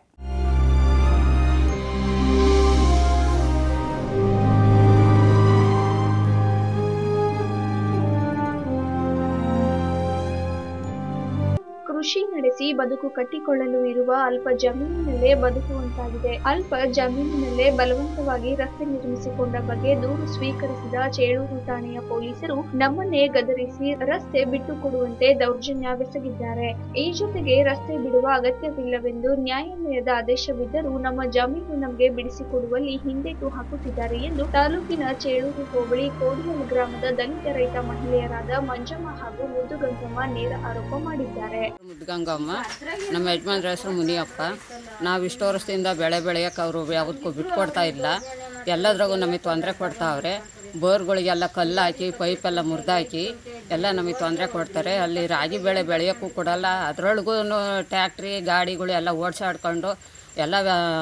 ಕೃಷಿ ನಡೆಸಿ ನಡೆಸಿ ಬದುಕು ಕಟ್ಟಿಕೊಳ್ಳಲು ಇರುವ ಅಲ್ಪ ಜಮೀನಿನಲ್ಲೇ ಬದುಕುವಂತಾಗಿದೆ ಅಲ್ಪ ಜಮೀನಿನಲ್ಲೇ ಬಲವಂತವಾಗಿ ರಸ್ತೆ ನಿರ್ಮಿಸಿಕೊಂಡ ಬಗ್ಗೆ ದೂರು ಸ್ವೀಕರಿಸಿದ ಚೇಳೂರು ಠಾಣೆಯ ಪೊಲೀಸರು ನಮ್ಮನ್ನೇ ಗದರಿಸಿ ರಸ್ತೆ ಬಿಟ್ಟು ಕೊಡುವಂತೆ ದೌರ್ಜನ್ಯವೆಸಗಿದ್ದಾರೆ ಈ ಜೊತೆಗೆ ರಸ್ತೆ ಬಿಡುವ ಅಗತ್ಯವಿಲ್ಲವೆಂದು ನ್ಯಾಯಾಲಯದ ಆದೇಶವಿದ್ದರೂ ನಮ್ಮ ಜಮೀನು ನಮಗೆ ಬಿಡಿಸಿಕೊಡುವಲ್ಲಿ ಹಿಂದೇಟು ಹಾಕುತ್ತಿದ್ದಾರೆ ಎಂದು ತಾಲೂಕಿನ ಚೇಳೂರು ಹೋಬಳಿ ಕೋಡಿಯಲ್ ಗ್ರಾಮದ ದಲಿತ ರೈತ ಮಹಿಳೆಯರಾದ ಮಂಜಮ್ಮ ಹಾಗೂ ಮುದ್ದುಗಂಗಮ್ಮ ನೇರ ಆರೋಪ ಮಾಡಿದ್ದಾರೆ ಮುದ್ಗಂಗಮ್ಮ ನಮ್ಮ ಯಜಮಾನ್ರ ಹೆಸರು ಮುನಿಯಪ್ಪ ನಾವು ಇಷ್ಟು ವರ್ಷದಿಂದ ಬೆಳೆ ಬೆಳೆಯೋಕೆ ಅವರು ಯಾವುದಕ್ಕೂ ಬಿಟ್ಕೊಡ್ತಾ ಇಲ್ಲ ಎಲ್ಲದ್ರಾಗೂ ನಮಗೆ ತೊಂದರೆ ಕೊಡ್ತಾವ್ರೆ ಬೋರ್ಗಳಿಗೆಲ್ಲ ಕಲ್ಲು ಹಾಕಿ ಪೈಪೆಲ್ಲ ಮುರಿದಾಕಿ ಎಲ್ಲ ನಮಗೆ ತೊಂದರೆ ಕೊಡ್ತಾರೆ ಅಲ್ಲಿ ರಾಗಿ ಬೆಳೆ ಬೆಳೆಯೋಕ್ಕೂ ಕೊಡಲ್ಲ ಅದರೊಳಗೂ ಟ್ಯಾಕ್ಟ್ರಿ ಗಾಡಿಗಳು ಎಲ್ಲ ಓಡಿಸಾಡ್ಕೊಂಡು ಎಲ್ಲ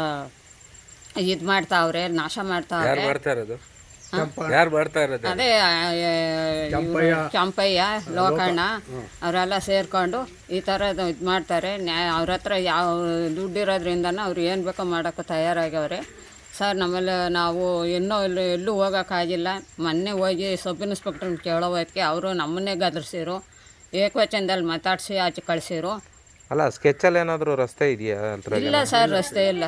ಇದು ಮಾಡ್ತಾವ್ರೆ ನಾಶ ಮಾಡ್ತಾವ್ರೆ ಬರ್ತಾ ಇರೋದು ಯಾರು ಬರ್ತಾ ಇರೋದು ಅದೇ ಆ, ಇವ್ರು ಕೆಂಪಯ್ಯ ಲೋಕಣ್ಣ ಅವರೆಲ್ಲ ಸೇರ್ಕೊಂಡು ಈ ಥರ ಇದು ಮಾಡ್ತಾರೆ ನ್ಯಾಯ ಅವ್ರ ಹತ್ರ ಯಾವ ದುಡ್ಡಿರೋದ್ರಿಂದನ ಅವ್ರು ಏನು ಬೇಕೋ ಮಾಡೋಕ್ಕೆ ತಯಾರಾಗ್ಯವ್ರೆ ಸರ್ ನಮ್ಮಲ್ಲಿ ನಾವು ಇನ್ನೂ ಎಲ್ಲೂ ಎಲ್ಲೂ ಹೋಗೋಕ್ಕಾಗಿಲ್ಲ ಮೊನ್ನೆ ಹೋಗಿ ಸಬ್ ಇನ್ಸ್ಪೆಕ್ಟ್ರನ್ನ ಕೇಳೋ ಹೊತ್ತಿಗೆ ಅವರು ನಮ್ಮನ್ನೇ ಗದರ್ಸಿರು ಏಕವಚನದಲ್ಲಿ ಮಾತಾಡಿಸಿ ಆಚೆ ಕಳಿಸಿರು ಅಲ್ಲ ಸ್ಕೆಚಲ್ಲಿ ಏನಾದರೂ ರಸ್ತೆ ಇದೆಯಾ ಅಂತ ಇಲ್ಲ ಸರ್ ರಸ್ತೆ ಇಲ್ಲ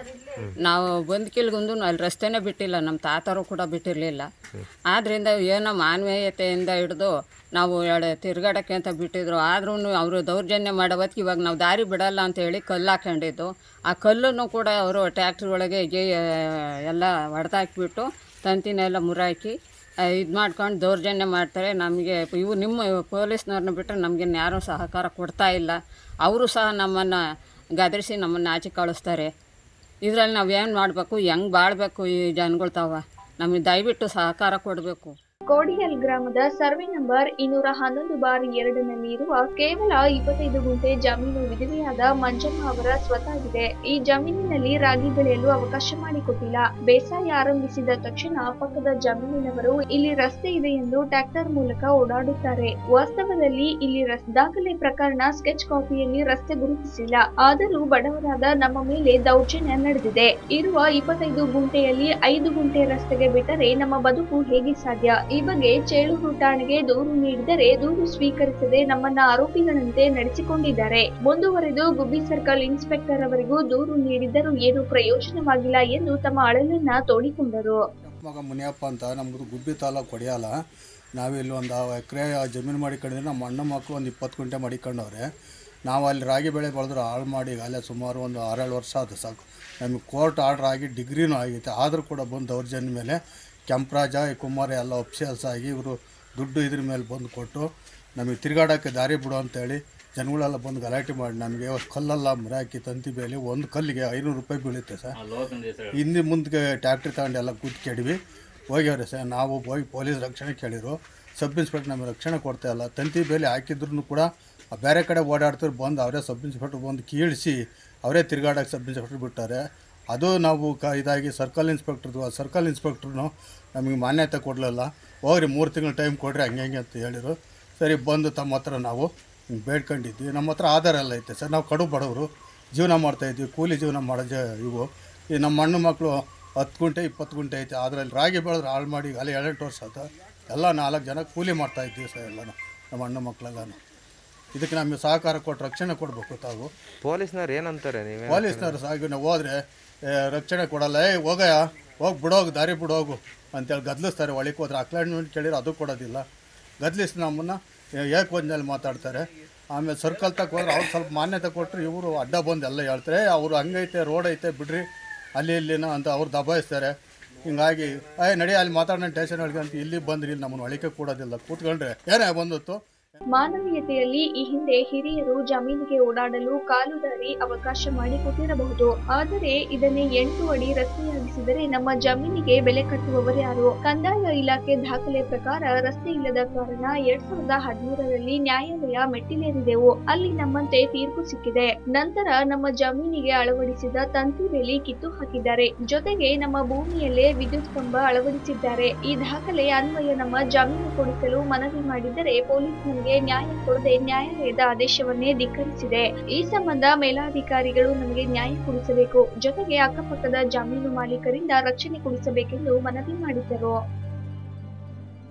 ನಾವು ಬಂದು ಕಿಲ್ಗುಂದು ಅಲ್ಲಿ ರಸ್ತೆನೇ ಬಿಟ್ಟಿಲ್ಲ ನಮ್ಮ ತಾತರು ಕೂಡ ಬಿಟ್ಟಿರಲಿಲ್ಲ ಆದ್ದರಿಂದ ಏನೋ ಮಾನವೀಯತೆಯಿಂದ ಹಿಡಿದು ನಾವು ಎರಡು ತಿರ್ಗಾಡಕ್ಕೆ ಅಂತ ಬಿಟ್ಟಿದ್ರು ಆದ್ರೂ ಅವರು ದೌರ್ಜನ್ಯ ಮಾಡೋ ಹೊತ್ತಿಗೆ ಇವಾಗ ನಾವು ದಾರಿ ಬಿಡಲ್ಲ ಅಂತ ಹೇಳಿ ಕಲ್ಲು ಹಾಕೊಂಡಿದ್ದು ಆ ಕಲ್ಲನ್ನು ಕೂಡ ಅವರು ಟ್ಯಾಕ್ಟ್ರಿ ಒಳಗೆ ಗೆ ಎಲ್ಲ ಹೊಡೆದಾಕ್ಬಿಟ್ಟು ತಂತಿನೆಲ್ಲ ಮುರಾಕಿ ಇದು ಮಾಡ್ಕೊಂಡು ದೌರ್ಜನ್ಯ ಮಾಡ್ತಾರೆ ನಮಗೆ ಇವು ನಿಮ್ಮ ಪೊಲೀಸ್ನವ್ರನ್ನ ಬಿಟ್ಟರೆ ನಮಗೆ ಯಾರೂ ಸಹಕಾರ ಕೊಡ್ತಾ ಇಲ್ಲ ಅವರು ಸಹ ನಮ್ಮನ್ನು ಗದರಿಸಿ ನಮ್ಮನ್ನು ಆಚೆ ಕಳಿಸ್ತಾರೆ ಇದರಲ್ಲಿ ನಾವು ಏನು ಮಾಡಬೇಕು ಹೆಂಗೆ ಬಾಳಬೇಕು ಈ ಜನಗಳು ತಾವ ನಮಗೆ ದಯವಿಟ್ಟು ಸಹಕಾರ ಕೊಡಬೇಕು ಕೋಡಿಯಲ್ ಗ್ರಾಮದ ಸರ್ವೆ ನಂಬರ್ ಇನ್ನೂರ ಹನ್ನೊಂದು ಬಾರ್ ಎರಡನಲ್ಲಿ ಇರುವ ಕೇವಲ ಇಪ್ಪತ್ತೈದು ಗುಂಟೆ ಜಮೀನು ವಿಧವೆಯಾದ ಮಂಜಮ್ಮ ಅವರ ಸ್ವತ್ತಾಗಿದೆ ಈ ಜಮೀನಿನಲ್ಲಿ ರಾಗಿ ಬೆಳೆಯಲು ಅವಕಾಶ ಮಾಡಿಕೊಟ್ಟಿಲ್ಲ ಬೇಸಾಯ ಆರಂಭಿಸಿದ ತಕ್ಷಣ ಪಕ್ಕದ ಜಮೀನಿನವರು ಇಲ್ಲಿ ರಸ್ತೆ ಇದೆ ಎಂದು ಟ್ರ್ಯಾಕ್ಟರ್ ಮೂಲಕ ಓಡಾಡುತ್ತಾರೆ ವಾಸ್ತವದಲ್ಲಿ ಇಲ್ಲಿ ರಸ್ ದಾಖಲೆ ಪ್ರಕರಣ ಸ್ಕೆಚ್ ಕಾಪಿಯಲ್ಲಿ ರಸ್ತೆ ಗುರುತಿಸಿಲ್ಲ ಆದರೂ ಬಡವರಾದ ನಮ್ಮ ಮೇಲೆ ದೌರ್ಜನ್ಯ ನಡೆದಿದೆ ಇರುವ ಇಪ್ಪತ್ತೈದು ಗುಂಟೆಯಲ್ಲಿ ಐದು ಗುಂಟೆ ರಸ್ತೆಗೆ ಬಿಟ್ಟರೆ ನಮ್ಮ ಬದುಕು ಹೇಗೆ ಸಾಧ್ಯ ಈ ಬಗ್ಗೆ ಚೇಳೂರು ಠಾಣೆಗೆ ದೂರು ನೀಡಿದರೆ ದೂರು ಸ್ವೀಕರಿಸದೆ ನಮ್ಮನ್ನ ಆರೋಪಿಗಳಂತೆ ನಡೆಸಿಕೊಂಡಿದ್ದಾರೆ ಮುಂದುವರೆದು ಗುಬ್ಬಿ ಸರ್ಕಲ್ ಇನ್ಸ್ಪೆಕ್ಟರ್ ಅವರಿಗೂ ದೂರು ನೀಡಿದರೂ ಏನು ಪ್ರಯೋಜನವಾಗಿಲ್ಲ ಎಂದು ತಮ್ಮ ಅಳಲನ್ನ ತೋಡಿಕೊಂಡರು ಮಗ ಮುನಿಯಪ್ಪ ಅಂತ ನಮ್ಮದು ಗುಬ್ಬಿ ತಾಲೂಕು ಕೊಡಿಯಾಲ ನಾವಿಲ್ಲಿ ಒಂದು ಎಕರೆ ಜಮೀನು ಮಾಡಿಕೊಂಡಿದ್ರೆ ನಮ್ಮ ಅಣ್ಣ ಮಕ್ಕಳು ಒಂದು ಇಪ್ಪತ್ತು ಗುಂಟೆ ಮಾಡಿಕೊಂಡವ್ರೆ ನಾವು ಅಲ್ಲಿ ರಾಗಿ ಬೆಳೆ ಬೆಳೆದ್ರು ಹಾಳು ಮಾಡಿ ಅಲ್ಲೇ ಸುಮಾರು ಒಂದು ಆರೇಳು ವರ್ಷ ಆಯ್ತು ಸಾಕು ನಮಗೆ ಕೋರ್ಟ್ ಆರ್ಡ್ರ್ ಆಗಿ ಡಿಗ್ರಿನೂ ಆಗೈತೆ ಆದರೂ ಕೂಡ ಬಂದು ದೌರ್ಜನ್ಯ ಮೇಲೆ ಕೆಂಪರಾಜ ಈ ಕುಮಾರ ಎಲ್ಲ ಒಪ್ಸೆಲ್ಸ್ ಆಗಿ ಇವರು ದುಡ್ಡು ಇದ್ರ ಮೇಲೆ ಬಂದು ಕೊಟ್ಟು ನಮಗೆ ತಿರುಗಾಡೋಕ್ಕೆ ದಾರಿ ಬಿಡು ಅಂತೇಳಿ ಜನಗಳೆಲ್ಲ ಬಂದು ಗಲಾಟೆ ಮಾಡಿ ನಮಗೆ ಕಲ್ಲೆಲ್ಲ ಮುರಾಕಿ ತಂತಿ ಬೇಲಿ ಒಂದು ಕಲ್ಲಿಗೆ ಐನೂರು ರೂಪಾಯಿ ಬೀಳುತ್ತೆ ಸರ್ ಹಿಂದೆ ಮುಂದೆ ಟ್ಯಾಕ್ಟ್ರಿ ತಗೊಂಡು ಎಲ್ಲ ಕೂತ್ ಕೆಡವಿ ಹೋಗ್ಯವ್ರೆ ಸರ್ ನಾವು ಹೋಗಿ ಪೊಲೀಸ್ ರಕ್ಷಣೆ ಕೇಳಿರು ಸಬ್ ಇನ್ಸ್ಪೆಕ್ಟರ್ ನಮಗೆ ರಕ್ಷಣೆ ಕೊಡ್ತಾ ಇಲ್ಲ ತಂತಿ ಬೇಲಿ ಹಾಕಿದ್ರು ಕೂಡ ಆ ಬೇರೆ ಕಡೆ ಓಡಾಡ್ತಿರು ಬಂದು ಅವರೇ ಸಬ್ ಇನ್ಸ್ಪೆಕ್ಟರ್ ಬಂದು ಕೀಳಿಸಿ ಅವರೇ ತಿರುಗಾಡೋಕ್ಕೆ ಸಬ್ ಇನ್ಸ್ಪೆಕ್ಟರ್ ಬಿಟ್ಟಾರೆ ಅದು ನಾವು ಕ ಇದಾಗಿ ಸರ್ಕಲ್ ಇನ್ಸ್ಪೆಕ್ಟ್ರದು ಆ ಸರ್ಕಲ್ ಇನ್ಸ್ಪೆಕ್ಟ್ರು ನಮಗೆ ಮಾನ್ಯತೆ ಕೊಡಲಿಲ್ಲ ಹೋಗ್ರಿ ಮೂರು ತಿಂಗಳು ಟೈಮ್ ಕೊಡ್ರಿ ಹಂಗೆ ಹಂಗೆ ಅಂತ ಹೇಳಿರು ಸರಿ ಬಂದು ತಮ್ಮ ಹತ್ರ ನಾವು ಹಿಂಗ್ ಬೇಡ್ಕೊಂಡಿದ್ವಿ ನಮ್ಮ ಹತ್ರ ಆಧಾರ ಎಲ್ಲ ಐತೆ ಸರ್ ನಾವು ಕಡು ಬಡವರು ಜೀವನ ಮಾಡ್ತಾಯಿದ್ವಿ ಕೂಲಿ ಜೀವನ ಮಾಡೋ ಜ ಇವು ಈ ನಮ್ಮ ಅಣ್ಣ ಮಕ್ಕಳು ಹತ್ತು ಗುಂಟೆ ಇಪ್ಪತ್ತು ಗುಂಟೆ ಐತೆ ಅದರಲ್ಲಿ ರಾಗಿ ಬೆಳೆದ್ರೆ ಹಾಳು ಮಾಡಿ ಅಲ್ಲಿ ಏಳೆಂಟು ವರ್ಷ ಆಯ್ತು ಎಲ್ಲ ನಾಲ್ಕು ಜನ ಕೂಲಿ ಮಾಡ್ತಾಯಿದ್ವಿ ಸರ್ ಎಲ್ಲನೂ ನಮ್ಮ ಅಣ್ಣ ಮಕ್ಕಳೆಲ್ಲನೂ ಇದಕ್ಕೆ ನಮಗೆ ಸಹಕಾರ ಕೊಟ್ಟು ರಕ್ಷಣೆ ಕೊಡಬೇಕು ತಾವು ಪೊಲೀಸ್ನವ್ರು ಏನಂತಾರೆ ನೀವೇ ಪೊಲೀಸ್ನವ್ರು ಸಾಗಿ ನಾವು ಹೋದ್ರೆ ಏ, ರಕ್ಷಣೆ ಕೊಡಲ್ಲ ಏಯ್ ಹೋಗಯ್ಯ ಹೋಗಿ ಬಿಡೋಗು ದಾರಿ ಬಿಡೋಗು ಅಂತೇಳಿ ಗದ್ಲಿಸ್ತಾರೆ ಒಳಗೆ ಹೋದ್ರೆ ಅಕ್ಲಾಡ್ಮೆಂಟ್ ಕೇಳಿದ್ರೆ ಅದು ಕೊಡೋದಿಲ್ಲ ಗದ್ಲಿಸಿ ನಮ್ಮನ್ನು ಏಕವಚನಲ್ಲಿ ಮಾತಾಡ್ತಾರೆ ಆಮೇಲೆ ಸರ್ಕಲ್ ತಕ್ಕ ಹೋದ್ರೆ ಅವ್ರು ಸ್ವಲ್ಪ ಮಾನ್ಯತೆ ಕೊಟ್ಟರು ಇವರು ಅಡ್ಡ ಬಂದು ಎಲ್ಲ ಹೇಳ್ತಾರೆ ಅವರು ಹಂಗೈತೆ ರೋಡ್ ಐತೆ ಬಿಡ್ರಿ ಅಲ್ಲಿ ಇಲ್ಲಿನ ಅಂತ ಅವ್ರು ದಬಾಯಿಸ್ತಾರೆ ಹಿಂಗಾಗಿ ಏಯ್ ನಡಿ ಅಲ್ಲಿ ಮಾತಾಡೋಣ ಟೇಷನ್ ಒಳಗೆ ಅಂತ ಇಲ್ಲಿ ಬಂದ್ರಿ ಇಲ್ಲಿ ನಮ್ಮನ್ನು ಒಳಿಕೆ ಕೊಡೋದಿಲ್ಲ ಕೂತ್ಕೊಂಡ್ರೆ ಏನೇ ಬಂದತ್ತು ಮಾನವೀಯತೆಯಲ್ಲಿ ಈ ಹಿಂದೆ ಹಿರಿಯರು ಜಮೀನಿಗೆ ಓಡಾಡಲು ಕಾಲು ದಾರಿ ಅವಕಾಶ ಮಾಡಿಕೊಟ್ಟಿರಬಹುದು ಆದರೆ ಇದನ್ನೇ ಎಂಟು ಅಡಿ ರಸ್ತೆಯಾಗಿಸಿದರೆ ನಮ್ಮ ಜಮೀನಿಗೆ ಬೆಲೆ ಕಟ್ಟುವವರ್ಯಾರು ಕಂದಾಯ ಇಲಾಖೆ ದಾಖಲೆ ಪ್ರಕಾರ ರಸ್ತೆ ಇಲ್ಲದ ಕಾರಣ ಎರಡ್ ಸಾವಿರದ ಹದಿಮೂರರಲ್ಲಿ ನ್ಯಾಯಾಲಯ ಮೆಟ್ಟಿಲೇರಿದೆವು ಅಲ್ಲಿ ನಮ್ಮಂತೆ ತೀರ್ಪು ಸಿಕ್ಕಿದೆ ನಂತರ ನಮ್ಮ ಜಮೀನಿಗೆ ಅಳವಡಿಸಿದ ತಂತಿ ಬೇಲಿ ಕಿತ್ತು ಹಾಕಿದ್ದಾರೆ ಜೊತೆಗೆ ನಮ್ಮ ಭೂಮಿಯಲ್ಲೇ ವಿದ್ಯುತ್ ಕಂಬ ಅಳವಡಿಸಿದ್ದಾರೆ ಈ ದಾಖಲೆ ಅನ್ವಯ ನಮ್ಮ ಜಮೀನು ಕೊಡಿಸಲು ಮನವಿ ಮಾಡಿದರೆ ಪೊಲೀಸ್ ನಮಗೆ ನ್ಯಾಯ ಕೊಡದೆ ನ್ಯಾಯಾಲಯದ ಆದೇಶವನ್ನೇ ಧಿಕ್ಕರಿಸಿದೆ ಈ ಸಂಬಂಧ ಮೇಲಾಧಿಕಾರಿಗಳು ನಮಗೆ ನ್ಯಾಯ ಕೊಡಿಸಬೇಕು ಜೊತೆಗೆ ಅಕ್ಕಪಕ್ಕದ ಜಮೀನು ಮಾಲೀಕರಿಂದ ರಕ್ಷಣೆ ಕೊಡಿಸಬೇಕೆಂದು ಮನವಿ ಮಾಡಿದ್ದರು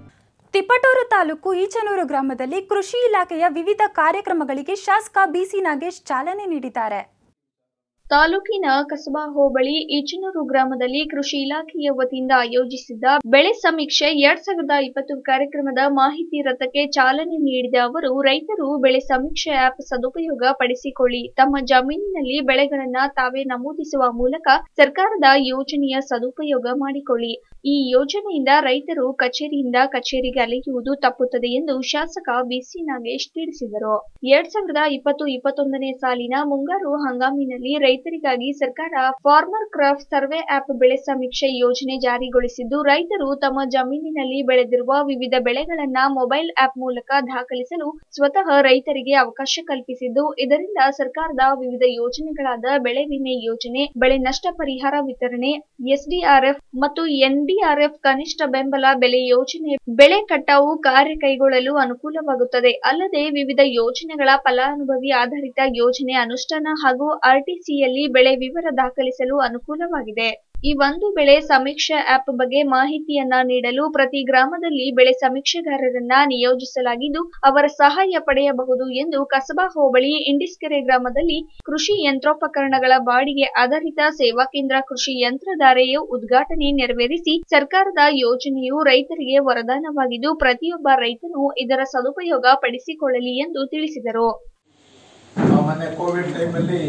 ತಿಪಟೂರು ತಾಲೂಕು ಈಚನೂರು ಗ್ರಾಮದಲ್ಲಿ ಕೃಷಿ ಇಲಾಖೆಯ ವಿವಿಧ ಕಾರ್ಯಕ್ರಮಗಳಿಗೆ ಶಾಸಕ ಬಿಸಿ ನಾಗೇಶ್ ಚಾಲನೆ ನೀಡಿದ್ದಾರೆ ತಾಲೂಕಿನ ಕಸಬಾ ಹೋಬಳಿ ಈಚನೂರು ಗ್ರಾಮದಲ್ಲಿ ಕೃಷಿ ಇಲಾಖೆಯ ವತಿಯಿಂದ ಆಯೋಜಿಸಿದ್ದ ಬೆಳೆ ಸಮೀಕ್ಷೆ ಎರಡ್ ಸಾವಿರದ ಇಪ್ಪತ್ತು ಕಾರ್ಯಕ್ರಮದ ಮಾಹಿತಿ ರಥಕ್ಕೆ ಚಾಲನೆ ನೀಡಿದ ಅವರು ರೈತರು ಬೆಳೆ ಸಮೀಕ್ಷೆ ಆಪ್ ಸದುಪಯೋಗ ಪಡಿಸಿಕೊಳ್ಳಿ ತಮ್ಮ ಜಮೀನಿನಲ್ಲಿ ಬೆಳೆಗಳನ್ನ ತಾವೇ ನಮೂದಿಸುವ ಮೂಲಕ ಸರ್ಕಾರದ ಯೋಜನೆಯ ಸದುಪಯೋಗ ಮಾಡಿಕೊಳ್ಳಿ ಈ ಯೋಜನೆಯಿಂದ ರೈತರು ಕಚೇರಿಯಿಂದ ಕಚೇರಿಗೆ ಅಲೆಯುವುದು ತಪ್ಪುತ್ತದೆ ಎಂದು ಶಾಸಕ ಬಿಸಿ ನಾಗೇಶ್ ತಿಳಿಸಿದರು ಎರಡ್ ಸಾವಿರದ ಇಪ್ಪತ್ತು ಇಪ್ಪತ್ತೊಂದನೇ ಸಾಲಿನ ಮುಂಗಾರು ಹಂಗಾಮಿನಲ್ಲಿ ರೈತರಿಗಾಗಿ ಸರ್ಕಾರ ಫಾರ್ಮರ್ ಕ್ರಾಫ್ಟ್ ಸರ್ವೆ ಆಪ್ ಬೆಳೆ ಸಮೀಕ್ಷೆ ಯೋಜನೆ ಜಾರಿಗೊಳಿಸಿದ್ದು ರೈತರು ತಮ್ಮ ಜಮೀನಿನಲ್ಲಿ ಬೆಳೆದಿರುವ ವಿವಿಧ ಬೆಳೆಗಳನ್ನ ಮೊಬೈಲ್ ಆಪ್ ಮೂಲಕ ದಾಖಲಿಸಲು ಸ್ವತಃ ರೈತರಿಗೆ ಅವಕಾಶ ಕಲ್ಪಿಸಿದ್ದು ಇದರಿಂದ ಸರ್ಕಾರದ ವಿವಿಧ ಯೋಜನೆಗಳಾದ ಬೆಳೆ ವಿಮೆ ಯೋಜನೆ ಬೆಳೆ ನಷ್ಟ ಪರಿಹಾರ ವಿತರಣೆ ಎಸ್ಡಿಆರ್ಎಫ್ ಮತ್ತು ಎನ್ಡಿಆರ್ಎಫ್ ಕನಿಷ್ಠ ಬೆಂಬಲ ಬೆಲೆ ಯೋಜನೆ ಬೆಳೆ ಕಟಾವು ಕಾರ್ಯ ಕೈಗೊಳ್ಳಲು ಅನುಕೂಲವಾಗುತ್ತದೆ ಅಲ್ಲದೆ ವಿವಿಧ ಯೋಜನೆಗಳ ಫಲಾನುಭವಿ ಆಧಾರಿತ ಯೋಜನೆ ಅನುಷ್ಠಾನ ಹಾಗೂ ಆರ್ಟಿಸಿಯಲ್ಲಿ ಬೆಳೆ ವಿವರ ದಾಖಲಿಸಲು ಅನುಕೂಲವಾಗಿದೆ ಈ ಒಂದು ಬೆಳೆ ಸಮೀಕ್ಷೆ ಆಪ್ ಬಗ್ಗೆ ಮಾಹಿತಿಯನ್ನ ನೀಡಲು ಪ್ರತಿ ಗ್ರಾಮದಲ್ಲಿ ಬೆಳೆ ಸಮೀಕ್ಷೆಗಾರರನ್ನ ನಿಯೋಜಿಸಲಾಗಿದ್ದು ಅವರ ಸಹಾಯ ಪಡೆಯಬಹುದು ಎಂದು ಕಸಬಾ ಹೋಬಳಿ ಇಂಡಿಸ್ಕೆರೆ ಗ್ರಾಮದಲ್ಲಿ ಕೃಷಿ ಯಂತ್ರೋಪಕರಣಗಳ ಬಾಡಿಗೆ ಆಧಾರಿತ ಸೇವಾ ಕೇಂದ್ರ ಕೃಷಿ ಯಂತ್ರಧಾರೆಯು ಉದ್ಘಾಟನೆ ನೆರವೇರಿಸಿ ಸರ್ಕಾರದ ಯೋಜನೆಯು ರೈತರಿಗೆ ವರದಾನವಾಗಿದ್ದು ಪ್ರತಿಯೊಬ್ಬ ರೈತನು ಇದರ ಸದುಪಯೋಗ ಪಡಿಸಿಕೊಳ್ಳಲಿ ಎಂದು ತಿಳಿಸಿದರು ಮೊನ್ನೆ ಕೋವಿಡ್ ಟೈಮಲ್ಲಿ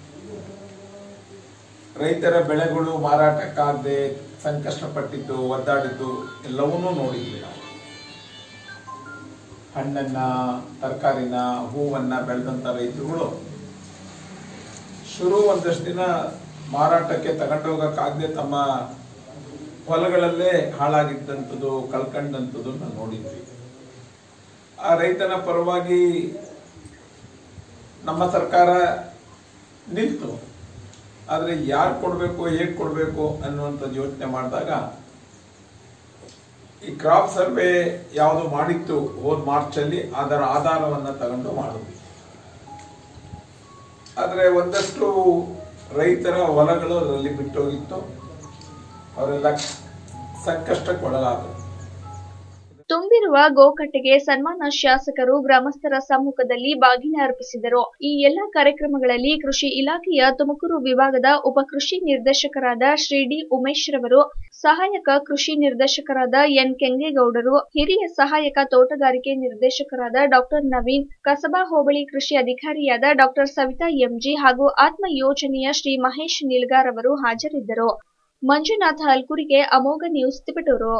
ರೈತರ ಬೆಳೆಗಳು ಮಾರಾಟಕ್ಕಾಗದೆ ಸಂಕಷ್ಟಪಟ್ಟಿದ್ದು ಒದ್ದಾಡಿದ್ದು ಎಲ್ಲವನ್ನೂ ನೋಡಿದ್ವಿ ನಾವು ಹಣ್ಣನ್ನ ತರಕಾರಿನ ಹೂವನ್ನ ಬೆಳೆದಂತ ರೈತರುಗಳು ಶುರು ಒಂದಷ್ಟು ದಿನ ಮಾರಾಟಕ್ಕೆ ತಗೊಂಡೋಗಕ್ಕಾಗದೆ ತಮ್ಮ ಹೊಲಗಳಲ್ಲೇ ಹಾಳಾಗಿದ್ದಂಥದ್ದು ಕಳ್ಕೊಂಡಂಥದ್ದು ನಾವು ನೋಡಿದ್ವಿ ಆ ರೈತನ ಪರವಾಗಿ ನಮ್ಮ ಸರ್ಕಾರ ನಿಂತು ಆದರೆ ಯಾರು ಕೊಡಬೇಕು ಹೇಗೆ ಕೊಡಬೇಕು ಅನ್ನುವಂಥದ್ದು ಯೋಚನೆ ಮಾಡಿದಾಗ ಈ ಕ್ರಾಪ್ ಸರ್ವೆ ಯಾವುದು ಮಾಡಿತ್ತು ಹೋದ ಮಾರ್ಚಲ್ಲಿ ಅದರ ಆಧಾರವನ್ನು ತಗೊಂಡು ಮಾಡಿದ್ವಿ ಆದರೆ ಒಂದಷ್ಟು ರೈತರ ಹೊಲಗಳು ಅದರಲ್ಲಿ ಬಿಟ್ಟೋಗಿತ್ತು ಅವರೆಲ್ಲ ಸಂಕಷ್ಟಕ್ಕೊಳಗಾದರು ತುಂಬಿರುವ ಗೋಕಟ್ಟೆಗೆ ಸನ್ಮಾನ ಶಾಸಕರು ಗ್ರಾಮಸ್ಥರ ಸಮ್ಮುಖದಲ್ಲಿ ಬಾಗಿನ ಅರ್ಪಿಸಿದರು ಈ ಎಲ್ಲಾ ಕಾರ್ಯಕ್ರಮಗಳಲ್ಲಿ ಕೃಷಿ ಇಲಾಖೆಯ ತುಮಕೂರು ವಿಭಾಗದ ಉಪ ಕೃಷಿ ನಿರ್ದೇಶಕರಾದ ಶ್ರೀ ಡಿ ಉಮೇಶ್ ರವರು ಸಹಾಯಕ ಕೃಷಿ ನಿರ್ದೇಶಕರಾದ ಎನ್ ಕೆಂಗೇಗೌಡರು ಹಿರಿಯ ಸಹಾಯಕ ತೋಟಗಾರಿಕೆ ನಿರ್ದೇಶಕರಾದ ಡಾಕ್ಟರ್ ನವೀನ್ ಕಸಬಾ ಹೋಬಳಿ ಕೃಷಿ ಅಧಿಕಾರಿಯಾದ ಡಾಕ್ಟರ್ ಸವಿತಾ ಎಂಜಿ ಹಾಗೂ ಆತ್ಮ ಯೋಜನೆಯ ಶ್ರೀ ಮಹೇಶ್ ನಿಲ್ಗಾರ್ ಅವರು ಹಾಜರಿದ್ದರು ಮಂಜುನಾಥ ಹಲ್ಕುರಿಗೆ ಅಮೋಘ ನ್ಯೂಸ್ ತಿಪಟೂರು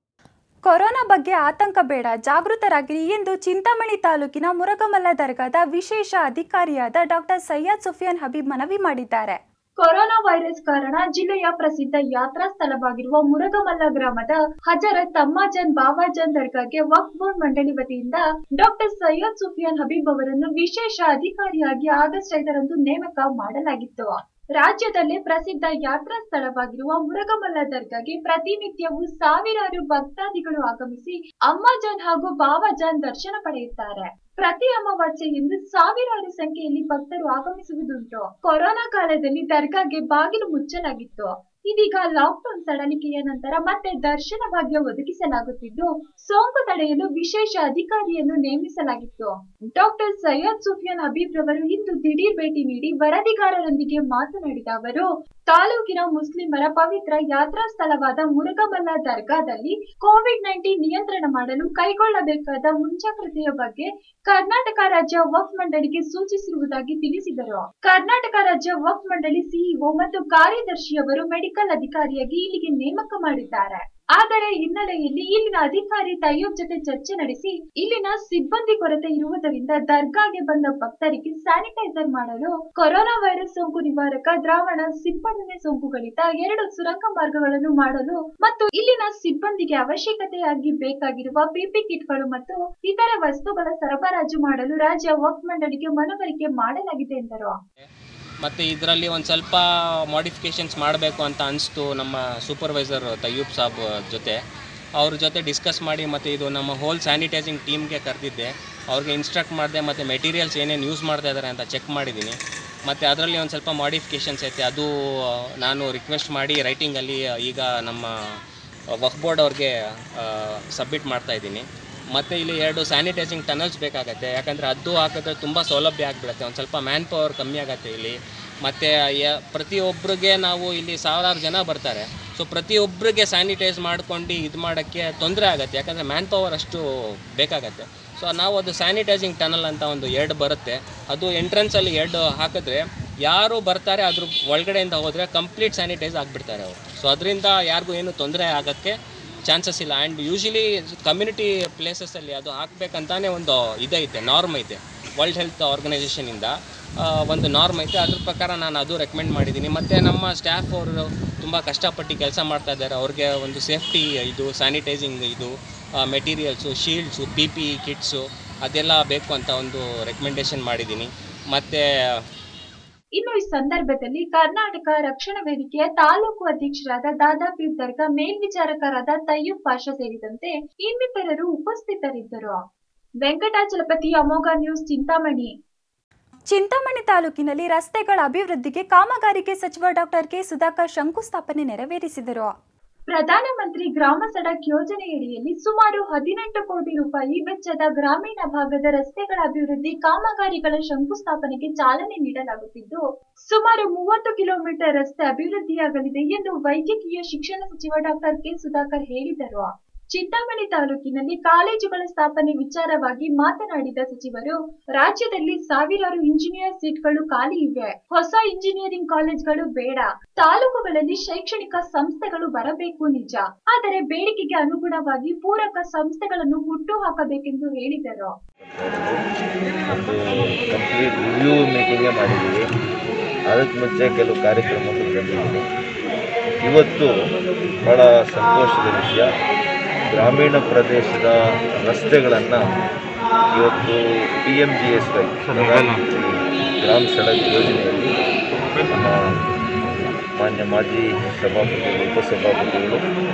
ಕೊರೋನಾ ಬಗ್ಗೆ ಆತಂಕ ಬೇಡ ಜಾಗೃತರಾಗಿರಿ ಎಂದು ಚಿಂತಾಮಣಿ ತಾಲೂಕಿನ ಮುರಗಮಲ್ಲ ದರ್ಗಾದ ವಿಶೇಷ ಅಧಿಕಾರಿಯಾದ ಡಾಕ್ಟರ್ ಸೈಯದ್ ಸುಫಿಯಾನ್ ಹಬೀಬ್ ಮನವಿ ಮಾಡಿದ್ದಾರೆ ಕೊರೋನಾ ವೈರಸ್ ಕಾರಣ ಜಿಲ್ಲೆಯ ಪ್ರಸಿದ್ಧ ಯಾತ್ರಾ ಸ್ಥಳವಾಗಿರುವ ಮುರಗಮಲ್ಲ ಗ್ರಾಮದ ಹಜರತ್ ಅಮ್ಮಾಜನ್ ಬಾವಾಜನ್ ದರ್ಗಾಗೆ ವಕ್ಫ್ ಬೋರ್ಡ್ ಮಂಡಳಿ ವತಿಯಿಂದ ಡಾಕ್ಟರ್ ಸೈಯದ್ ಸುಫಿಯಾನ್ ಹಬೀಬ್ ಅವರನ್ನು ವಿಶೇಷ ಅಧಿಕಾರಿಯಾಗಿ ಆಗಸ್ಟ್ ಐದರಂದು ನೇಮಕ ಮಾಡಲಾಗಿತ್ತು ರಾಜ್ಯದಲ್ಲೇ ಪ್ರಸಿದ್ಧ ಯಾತ್ರಾ ಸ್ಥಳವಾಗಿರುವ ಮುರಗಮಲ್ಲ ದರ್ಗಾಗೆ ಪ್ರತಿನಿತ್ಯವೂ ಸಾವಿರಾರು ಭಕ್ತಾದಿಗಳು ಆಗಮಿಸಿ ಅಮ್ಮಾಜಾನ್ ಹಾಗೂ ಬಾವಾಜಾನ್ ದರ್ಶನ ಪಡೆಯುತ್ತಾರೆ ಪ್ರತಿ ಅಮಾವಾಸ್ಯೆಯಂದು ಸಾವಿರಾರು ಸಂಖ್ಯೆಯಲ್ಲಿ ಭಕ್ತರು ಆಗಮಿಸುವುದುಂಟು ಕೊರೋನಾ ಕಾಲದಲ್ಲಿ ದರ್ಗಾಗೆ ಬಾಗಿಲು ಮುಚ್ಚಲಾಗಿತ್ತು ಇದೀಗ ಲಾಕ್ಡೌನ್ ಸಡಲಿಕೆಯ ನಂತರ ಮತ್ತೆ ದರ್ಶನ ಭಾಗ್ಯ ಒದಗಿಸಲಾಗುತ್ತಿದ್ದು ಸೋಂಕು ತಡೆಯಲು ವಿಶೇಷ ಅಧಿಕಾರಿಯನ್ನು ನೇಮಿಸಲಾಗಿತ್ತು ಡಾಕ್ಟರ್ ಸೈಯದ್ ಸುಫಿಯಾನ್ ಹಬೀಬ್ ರವರು ಇಂದು ದಿಢೀರ್ ಭೇಟಿ ನೀಡಿ ವರದಿಗಾರರೊಂದಿಗೆ ಮಾತನಾಡಿದ ಅವರು ತಾಲೂಕಿನ ಮುಸ್ಲಿಮರ ಪವಿತ್ರ ಯಾತ್ರಾ ಸ್ಥಳವಾದ ಮುರುಗಮಲ್ಲ ದರ್ಗಾದಲ್ಲಿ ಕೋವಿಡ್ ನೈನ್ಟೀನ್ ನಿಯಂತ್ರಣ ಮಾಡಲು ಕೈಗೊಳ್ಳಬೇಕಾದ ಮುಂಜಾಗ್ರತೆಯ ಬಗ್ಗೆ ಕರ್ನಾಟಕ ರಾಜ್ಯ ವಕ್ಫ್ ಮಂಡಳಿಗೆ ಸೂಚಿಸಿರುವುದಾಗಿ ತಿಳಿಸಿದರು ಕರ್ನಾಟಕ ರಾಜ್ಯ ವಕ್ಫ್ ಮಂಡಳಿ ಸಿಇಒ ಮತ್ತು ಕಾರ್ಯದರ್ಶಿಯವರು ಮೆಡಿಕಲ್ ಅಧಿಕಾರಿಯಾಗಿ ಇಲ್ಲಿಗೆ ನೇಮಕ ಮಾಡಿದ್ದಾರೆ ಆದರೆ ಹಿನ್ನೆಲೆಯಲ್ಲಿ ಇಲ್ಲಿನ ಅಧಿಕಾರಿ ತಯ್ಯಬ್ ಜೊತೆ ಚರ್ಚೆ ನಡೆಸಿ ಇಲ್ಲಿನ ಸಿಬ್ಬಂದಿ ಕೊರತೆ ಇರುವುದರಿಂದ ದರ್ಗಾಗೆ ಬಂದ ಭಕ್ತರಿಗೆ ಸ್ಯಾನಿಟೈಸರ್ ಮಾಡಲು ಕೊರೋನಾ ವೈರಸ್ ಸೋಂಕು ನಿವಾರಕ ದ್ರಾವಣ ಸಿಂಪಡಣೆ ಸೋಂಕುಗಳಿತ ಎರಡು ಸುರಂಗ ಮಾರ್ಗಗಳನ್ನು ಮಾಡಲು ಮತ್ತು ಇಲ್ಲಿನ ಸಿಬ್ಬಂದಿಗೆ ಅವಶ್ಯಕತೆಯಾಗಿ ಬೇಕಾಗಿರುವ ಪಿಪಿ ಕಿಟ್ಗಳು ಮತ್ತು ಇತರ ವಸ್ತುಗಳ ಸರಬರಾಜು ಮಾಡಲು ರಾಜ್ಯ ವಕ್ಫ್ ಮಂಡಳಿಗೆ ಮನವರಿಕೆ ಮಾಡಲಾಗಿದೆ ಎಂದರು ಮತ್ತು ಇದರಲ್ಲಿ ಒಂದು ಸ್ವಲ್ಪ ಮಾಡಿಫಿಕೇಷನ್ಸ್ ಮಾಡಬೇಕು ಅಂತ ಅನಿಸ್ತು ನಮ್ಮ ಸೂಪರ್ವೈಸರ್ ತಯ್ಯೂಬ್ ಸಾಬ್ ಜೊತೆ ಅವ್ರ ಜೊತೆ ಡಿಸ್ಕಸ್ ಮಾಡಿ ಮತ್ತು ಇದು ನಮ್ಮ ಹೋಲ್ ಸ್ಯಾನಿಟೈಸಿಂಗ್ ಟೀಮ್ಗೆ ಕರೆದಿದ್ದೆ ಅವ್ರಿಗೆ ಇನ್ಸ್ಟ್ರಕ್ಟ್ ಮಾಡಿದೆ ಮತ್ತು ಮೆಟೀರಿಯಲ್ಸ್ ಏನೇನು ಯೂಸ್ ಮಾಡ್ತಾ ಇದ್ದಾರೆ ಅಂತ ಚೆಕ್ ಮಾಡಿದ್ದೀನಿ ಮತ್ತು ಅದರಲ್ಲಿ ಒಂದು ಸ್ವಲ್ಪ ಮಾಡಿಫಿಕೇಷನ್ಸ್ ಐತೆ ಅದು ನಾನು ರಿಕ್ವೆಸ್ಟ್ ಮಾಡಿ ರೈಟಿಂಗಲ್ಲಿ ಈಗ ನಮ್ಮ ವಕ್ ಬೋರ್ಡ್ ಅವ್ರಿಗೆ ಸಬ್ಮಿಟ್ ಮಾಡ್ತಾ ಇದ್ದೀನಿ ಮತ್ತು ಇಲ್ಲಿ ಎರಡು ಸ್ಯಾನಿಟೈಸಿಂಗ್ ಟನಲ್ಸ್ ಬೇಕಾಗತ್ತೆ ಯಾಕಂದರೆ ಅದು ಹಾಕಿದ್ರೆ ತುಂಬ ಸೌಲಭ್ಯ ಆಗಿಬಿಡುತ್ತೆ ಒಂದು ಸ್ವಲ್ಪ ಮ್ಯಾನ್ ಪವರ್ ಕಮ್ಮಿ ಆಗುತ್ತೆ ಇಲ್ಲಿ ಮತ್ತು ಯ ಪ್ರತಿಯೊಬ್ಬರಿಗೆ ನಾವು ಇಲ್ಲಿ ಸಾವಿರಾರು ಜನ ಬರ್ತಾರೆ ಸೊ ಪ್ರತಿಯೊಬ್ಬರಿಗೆ ಸ್ಯಾನಿಟೈಸ್ ಮಾಡ್ಕೊಂಡು ಇದು ಮಾಡೋಕ್ಕೆ ತೊಂದರೆ ಆಗುತ್ತೆ ಯಾಕಂದರೆ ಮ್ಯಾನ್ ಪವರ್ ಅಷ್ಟು ಬೇಕಾಗತ್ತೆ ಸೊ ನಾವು ಅದು ಸ್ಯಾನಿಟೈಸಿಂಗ್ ಟನಲ್ ಅಂತ ಒಂದು ಎರಡು ಬರುತ್ತೆ ಅದು ಎಂಟ್ರೆನ್ಸಲ್ಲಿ ಎರಡು ಹಾಕಿದ್ರೆ ಯಾರು ಬರ್ತಾರೆ ಅದ್ರ ಒಳಗಡೆಯಿಂದ ಹೋದರೆ ಕಂಪ್ಲೀಟ್ ಸ್ಯಾನಿಟೈಸ್ ಆಗಿಬಿಡ್ತಾರೆ ಅವರು ಸೊ ಅದರಿಂದ ಯಾರಿಗೂ ಏನು ತೊಂದರೆ ಆಗೋಕ್ಕೆ ಚಾನ್ಸಸ್ ಇಲ್ಲ ಆ್ಯಂಡ್ ಯೂಶಲಿ ಕಮ್ಯುನಿಟಿ ಪ್ಲೇಸಸ್ಸಲ್ಲಿ ಅದು ಹಾಕ್ಬೇಕಂತಾನೆ ಒಂದು ಇದೈತೆ ನಾರ್ಮ್ ಐತೆ ವರ್ಲ್ಡ್ ಹೆಲ್ತ್ ಆರ್ಗನೈಸೇಷನಿಂದ ಒಂದು ನಾರ್ಮ್ ಐತೆ ಅದ್ರ ಪ್ರಕಾರ ನಾನು ಅದು ರೆಕಮೆಂಡ್ ಮಾಡಿದ್ದೀನಿ ಮತ್ತು ನಮ್ಮ ಸ್ಟಾಫ್ ಅವರು ತುಂಬ ಕಷ್ಟಪಟ್ಟು ಕೆಲಸ ಮಾಡ್ತಾ ಇದ್ದಾರೆ ಅವ್ರಿಗೆ ಒಂದು ಸೇಫ್ಟಿ ಇದು ಸ್ಯಾನಿಟೈಸಿಂಗ್ ಇದು materials shields P P E kits ಅದೆಲ್ಲ ಬೇಕು ಅಂತ ಒಂದು ರೆಕಮೆಂಡೇಷನ್ ಮಾಡಿದ್ದೀನಿ ಮತ್ತು ಇನ್ನು ಈ ಸಂದರ್ಭದಲ್ಲಿ ಕರ್ನಾಟಕ ರಕ್ಷಣಾ ವೇದಿಕೆಯ ತಾಲೂಕು ಅಧ್ಯಕ್ಷರಾದ ದಾದಾಪೀರ್ ದರ್ಗಾ ಮೇಲ್ವಿಚಾರಕರಾದ ತಯ್ಯೂಬ್ ಪಾಷಾ ಸೇರಿದಂತೆ ಇನ್ನಿತರರು ಉಪಸ್ಥಿತರಿದ್ದರು ವೆಂಕಟಾಚಲಪತಿ ಅಮೋಘ ನ್ಯೂಸ್ ಚಿಂತಾಮಣಿ ಚಿಂತಾಮಣಿ ತಾಲೂಕಿನಲ್ಲಿ ರಸ್ತೆಗಳ ಅಭಿವೃದ್ಧಿಗೆ ಕಾಮಗಾರಿಗೆ ಸಚಿವ ಡಾಕ್ಟರ್ ಕೆ ಸುಧಾಕರ್ ಶಂಕುಸ್ಥಾಪನೆ ನೆರವೇರಿಸಿದರು ಪ್ರಧಾನಮಂತ್ರಿ ಗ್ರಾಮ ಸಡಕ್ ಯೋಜನೆಯಡಿಯಲ್ಲಿ ಸುಮಾರು ಹದಿನೆಂಟು ಕೋಟಿ ರೂಪಾಯಿ ವೆಚ್ಚದ ಗ್ರಾಮೀಣ ಭಾಗದ ರಸ್ತೆಗಳ ಅಭಿವೃದ್ಧಿ ಕಾಮಗಾರಿಗಳ ಶಂಕುಸ್ಥಾಪನೆಗೆ ಚಾಲನೆ ನೀಡಲಾಗುತ್ತಿದ್ದು ಸುಮಾರು ಮೂವತ್ತು ಕಿಲೋಮೀಟರ್ ರಸ್ತೆ ಅಭಿವೃದ್ಧಿಯಾಗಲಿದೆ ಎಂದು ವೈದ್ಯಕೀಯ ಶಿಕ್ಷಣ ಸಚಿವ ಡಾಕ್ಟರ್ ಕೆ ಸುಧಾಕರ್ ಹೇಳಿದರು ಚಿಂತಾಮಣಿ ತಾಲೂಕಿನಲ್ಲಿ ಕಾಲೇಜುಗಳ ಸ್ಥಾಪನೆ ವಿಚಾರವಾಗಿ ಮಾತನಾಡಿದ ಸಚಿವರು ರಾಜ್ಯದಲ್ಲಿ ಸಾವಿರಾರು ಇಂಜಿನಿಯರ್ ಸೀಟ್ಗಳು ಖಾಲಿ ಇವೆ ಹೊಸ ಇಂಜಿನಿಯರಿಂಗ್ ಕಾಲೇಜ್ಗಳು ಬೇಡ ತಾಲೂಕುಗಳಲ್ಲಿ ಶೈಕ್ಷಣಿಕ ಸಂಸ್ಥೆಗಳು ಬರಬೇಕು ನಿಜ ಆದರೆ ಬೇಡಿಕೆಗೆ ಅನುಗುಣವಾಗಿ ಪೂರಕ ಸಂಸ್ಥೆಗಳನ್ನು ಹುಟ್ಟು ಹಾಕಬೇಕೆಂದು ಹೇಳಿದರು ಒಂದು ಕಂಪ್ಲೀಟ್ ರಿವ್ಯೂ ಮೀಟಿಂಗೇ ಮಾಡಿದ್ದೀವಿ ಅದಕ್ಕೆ ಮುಂಚೆ ಕೆಲವು ಕಾರ್ಯಕ್ರಮಗಳು ಬಂದಿದ್ದೀನಿ ಇವತ್ತು ಭಾಳ ಸಂತೋಷದ ವಿಷಯ ಗ್ರಾಮೀಣ ಪ್ರದೇಶದ ರಸ್ತೆಗಳನ್ನು ಇವತ್ತು P M G S Y Pradhanmantri Gram ಸಡಕ್ ಯೋಜನೆಯಲ್ಲಿ ನಮ್ಮ ಮಾನ್ಯ ಮಾಜಿ ಸಭಾಪತಿಗಳು ಉಪಸಭಾಪತಿಗಳು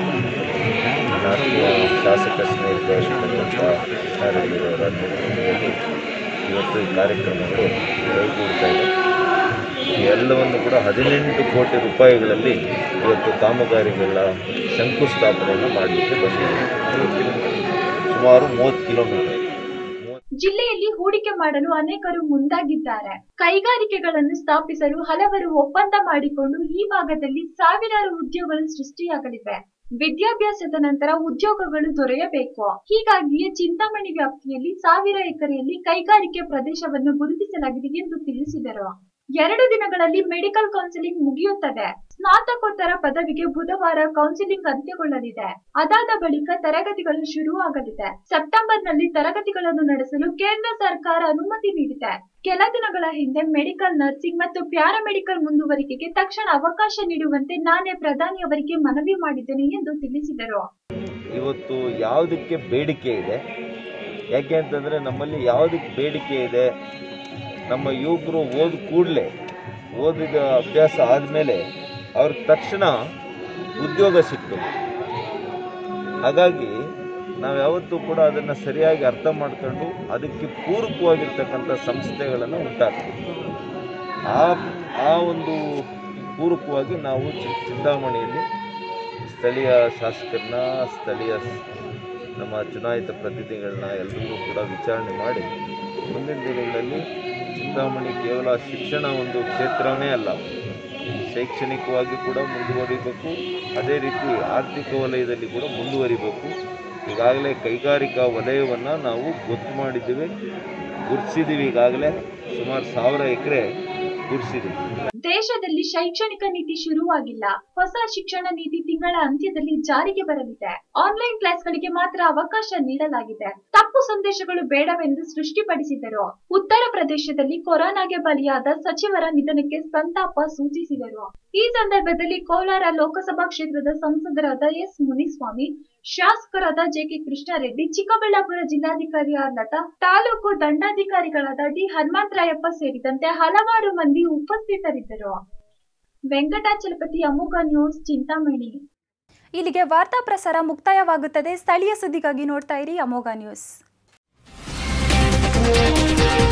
ಆತ್ಮೀಯ ಶಾಸಕ ಸ್ನೇಹಿತರಾಗಿರ್ತಕ್ಕಂಥ ಕೃಷ್ಣಾರೆಡ್ಡಿಯವರ ನೇತೃತ್ವದಲ್ಲಿ ಇವತ್ತು ಈ ಕಾರ್ಯಕ್ರಮಗಳು ಕೈಗೂಡ್ತಾ ಇದೆ ಈ ಎಲ್ಲವನ್ನು ಕೂಡ ಹದಿನೆಂಟು ಕೋಟಿ ರೂಪಾಯಿಗಳಲ್ಲಿ ಇವತ್ತು ಕಾಮಗಾರಿಗಳ ಶಂಕುಸ್ಥಾಪನೆಯನ್ನು ಮಾಡಲಿಕ್ಕೆ ಬಂದಿದೆ ಸುಮಾರು ಮೂವತ್ತು ಕಿಲೋಮೀಟರ್ ಜಿಲ್ಲೆಯಲ್ಲಿ ಹೂಡಿಕೆ ಮಾಡಲು ಅನೇಕರು ಮುಂದಾಗಿದ್ದಾರೆ ಕೈಗಾರಿಕೆಗಳನ್ನು ಸ್ಥಾಪಿಸಲು ಹಲವರು ಒಪ್ಪಂದ ಮಾಡಿಕೊಂಡು ಈ ಭಾಗದಲ್ಲಿ ಸಾವಿರಾರು ಉದ್ಯೋಗಗಳು ಸೃಷ್ಟಿಯಾಗಲಿವೆ ವಿದ್ಯಾಭ್ಯಾಸದ ನಂತರ ಉದ್ಯೋಗಗಳು ದೊರೆಯಬೇಕು ಹೀಗಾಗಿಯೇ ಚಿಂತಾಮಣಿ ವ್ಯಾಪ್ತಿಯಲ್ಲಿ ಸಾವಿರ ಎಕರೆಯಲ್ಲಿ ಕೈಗಾರಿಕೆ ಪ್ರದೇಶವನ್ನು ಗುರುತಿಸಲಾಗಿದೆ ಎಂದು ತಿಳಿಸಿದರು ಎರಡು ದಿನಗಳಲ್ಲಿ ಮೆಡಿಕಲ್ ಕೌನ್ಸಿಲಿಂಗ್ ಮುಗಿಯುತ್ತದೆ ಸ್ನಾತಕೋತ್ತರ ಪದವಿಗೆ ಬುಧವಾರ ಕೌನ್ಸಿಲಿಂಗ್ ಅಂತ್ಯಗೊಳ್ಳಲಿದೆ ಅದಾದ ಬಳಿಕ ತರಗತಿಗಳು ಶುರು ಆಗಲಿದೆ ಸೆಪ್ಟೆಂಬರ್ನಲ್ಲಿ ತರಗತಿಗಳನ್ನು ನಡೆಸಲು ಕೇಂದ್ರ ಸರ್ಕಾರ ಅನುಮತಿ ನೀಡಿದೆ ಕೆಲ ದಿನಗಳ ಹಿಂದೆ ಮೆಡಿಕಲ್ ನರ್ಸಿಂಗ್ ಮತ್ತು ಪ್ಯಾರಾಮೆಡಿಕಲ್ ಮುಂದುವರಿಕೆಗೆ ತಕ್ಷಣ ಅವಕಾಶ ನೀಡುವಂತೆ ನಾನೇ ಪ್ರಧಾನಿಯವರಿಗೆ ಮನವಿ ಮಾಡಿದ್ದೇನೆ ಎಂದು ತಿಳಿಸಿದರು ಇವತ್ತು ಯಾವುದಕ್ಕೆ ಬೇಡಿಕೆ ಇದೆ ಯಾಕೆ ಅಂತಂದರೆ ನಮ್ಮಲ್ಲಿ ಯಾವುದಕ್ಕೆ ಬೇಡಿಕೆ ಇದೆ ನಮ್ಮ ಯುವಕರು ಓದ ಕೂಡಲೇ ಓದಿದ ಅಭ್ಯಾಸ ಆದಮೇಲೆ ಅವ್ರಿಗೆ ತಕ್ಷಣ ಉದ್ಯೋಗ ಸಿಕ್ತದೆ ಹಾಗಾಗಿ ನಾವು ಯಾವತ್ತೂ ಕೂಡ ಅದನ್ನು ಸರಿಯಾಗಿ ಅರ್ಥ ಮಾಡ್ಕೊಂಡು ಅದಕ್ಕೆ ಪೂರಕವಾಗಿರ್ತಕ್ಕಂಥ ಸಂಸ್ಥೆಗಳನ್ನು ಉಂಟಾಕ್ತೀವಿ ಆ ಆ ಒಂದು ಪೂರಕವಾಗಿ ನಾವು ಚಿ- ಚಿಂತಾಮಣಿಯಲ್ಲಿ ಸ್ಥಳೀಯ ಶಾಸಕರನ್ನ ಸ್ಥಳೀಯ ಸ್- ನಮ್ಮ ಚುನಾಯಿತ ಪ್ರತಿನಿಧಿಗಳನ್ನ ಎಲ್ಲರಿಗೂ ಕೂಡ ವಿಚಾರಣೆ ಮಾಡಿ ಮುಂದಿನ ದಿನಗಳಲ್ಲಿ ಚಿಂತಾಮಣಿ ಕೇವಲ ಶಿಕ್ಷಣ ಒಂದು ಕ್ಷೇತ್ರವೇ ಅಲ್ಲ ಶೈಕ್ಷಣಿಕವಾಗಿ ಕೂಡ ಮುಂದುವರಿಬೇಕು ಅದೇ ರೀತಿ ಆರ್ಥಿಕ ವಲಯದಲ್ಲಿ ಕೂಡ ಮುಂದುವರಿಬೇಕು ಈಗಾಗಲೇ ಕೈಗಾರಿಕಾ ವಲಯವನ್ನು ನಾವು ಗೊತ್ತು ಮಾಡಿದ್ದೀವಿ ಗುರುತಿಸಿದ್ದೀವಿ ಈಗಾಗಲೇ ಸುಮಾರು ಸಾವಿರ ಎಕರೆ ಗುರುತಿಸಿದ್ದೀವಿ ದೇಶದಲ್ಲಿ ಶೈಕ್ಷಣಿಕ ನೀತಿ ಶುರುವಾಗಿಲ್ಲ ಹೊಸ ಶಿಕ್ಷಣ ನೀತಿ ತಿಂಗಳ ಅಂತ್ಯದಲ್ಲಿ ಜಾರಿಗೆ ಬರಲಿದೆ ಆನ್ಲೈನ್ ಕ್ಲಾಸ್ಗಳಿಗೆ ಮಾತ್ರ ಅವಕಾಶ ನೀಡಲಾಗಿದೆ ತಪ್ಪು ಸಂದೇಶಗಳು ಬೇಡವೆಂದು ಸೃಷ್ಟಿಪಡಿಸಿದರು ಉತ್ತರ ಪ್ರದೇಶದಲ್ಲಿ ಕೊರೋನಾಗೆ ಬಲಿಯಾದ ಸಚಿವರ ನಿಧನಕ್ಕೆ ಸಂತಾಪ ಸೂಚಿಸಿದರು ಈ ಸಂದರ್ಭದಲ್ಲಿ ಕೋಲಾರ ಲೋಕಸಭಾ ಕ್ಷೇತ್ರದ ಸಂಸದರಾದ ಎಸ್ ಮುನಿಸ್ವಾಮಿ ಶಾಸಕರಾದ ಜೆಕೆ ಕೃಷ್ಣಾರೆಡ್ಡಿ ಚಿಕ್ಕಬಳ್ಳಾಪುರ ಜಿಲ್ಲಾಧಿಕಾರಿ ಆರ್ ಲತಾ ತಾಲೂಕು ದಂಡಾಧಿಕಾರಿಗಳಾದ ಡಿ ಹನುಮಂತರಾಯಪ್ಪ ಸೇರಿದಂತೆ ಹಲವಾರು ಮಂದಿ ಉಪಸ್ಥಿತರಿದ್ದರು ವೆಂಕಟಾಚಲಪತಿ ಅಮೋಘ ನ್ಯೂಸ್ ಚಿಂತಾಮಣಿ ಇಲ್ಲಿಗೆ ವಾರ್ತಾ ಪ್ರಸಾರ ಮುಕ್ತಾಯವಾಗುತ್ತದೆ ಸ್ಥಳೀಯ ಸುದ್ದಿಗಾಗಿ ನೋಡ್ತಾ ಇರಿ ಅಮೋಘ ನ್ಯೂಸ್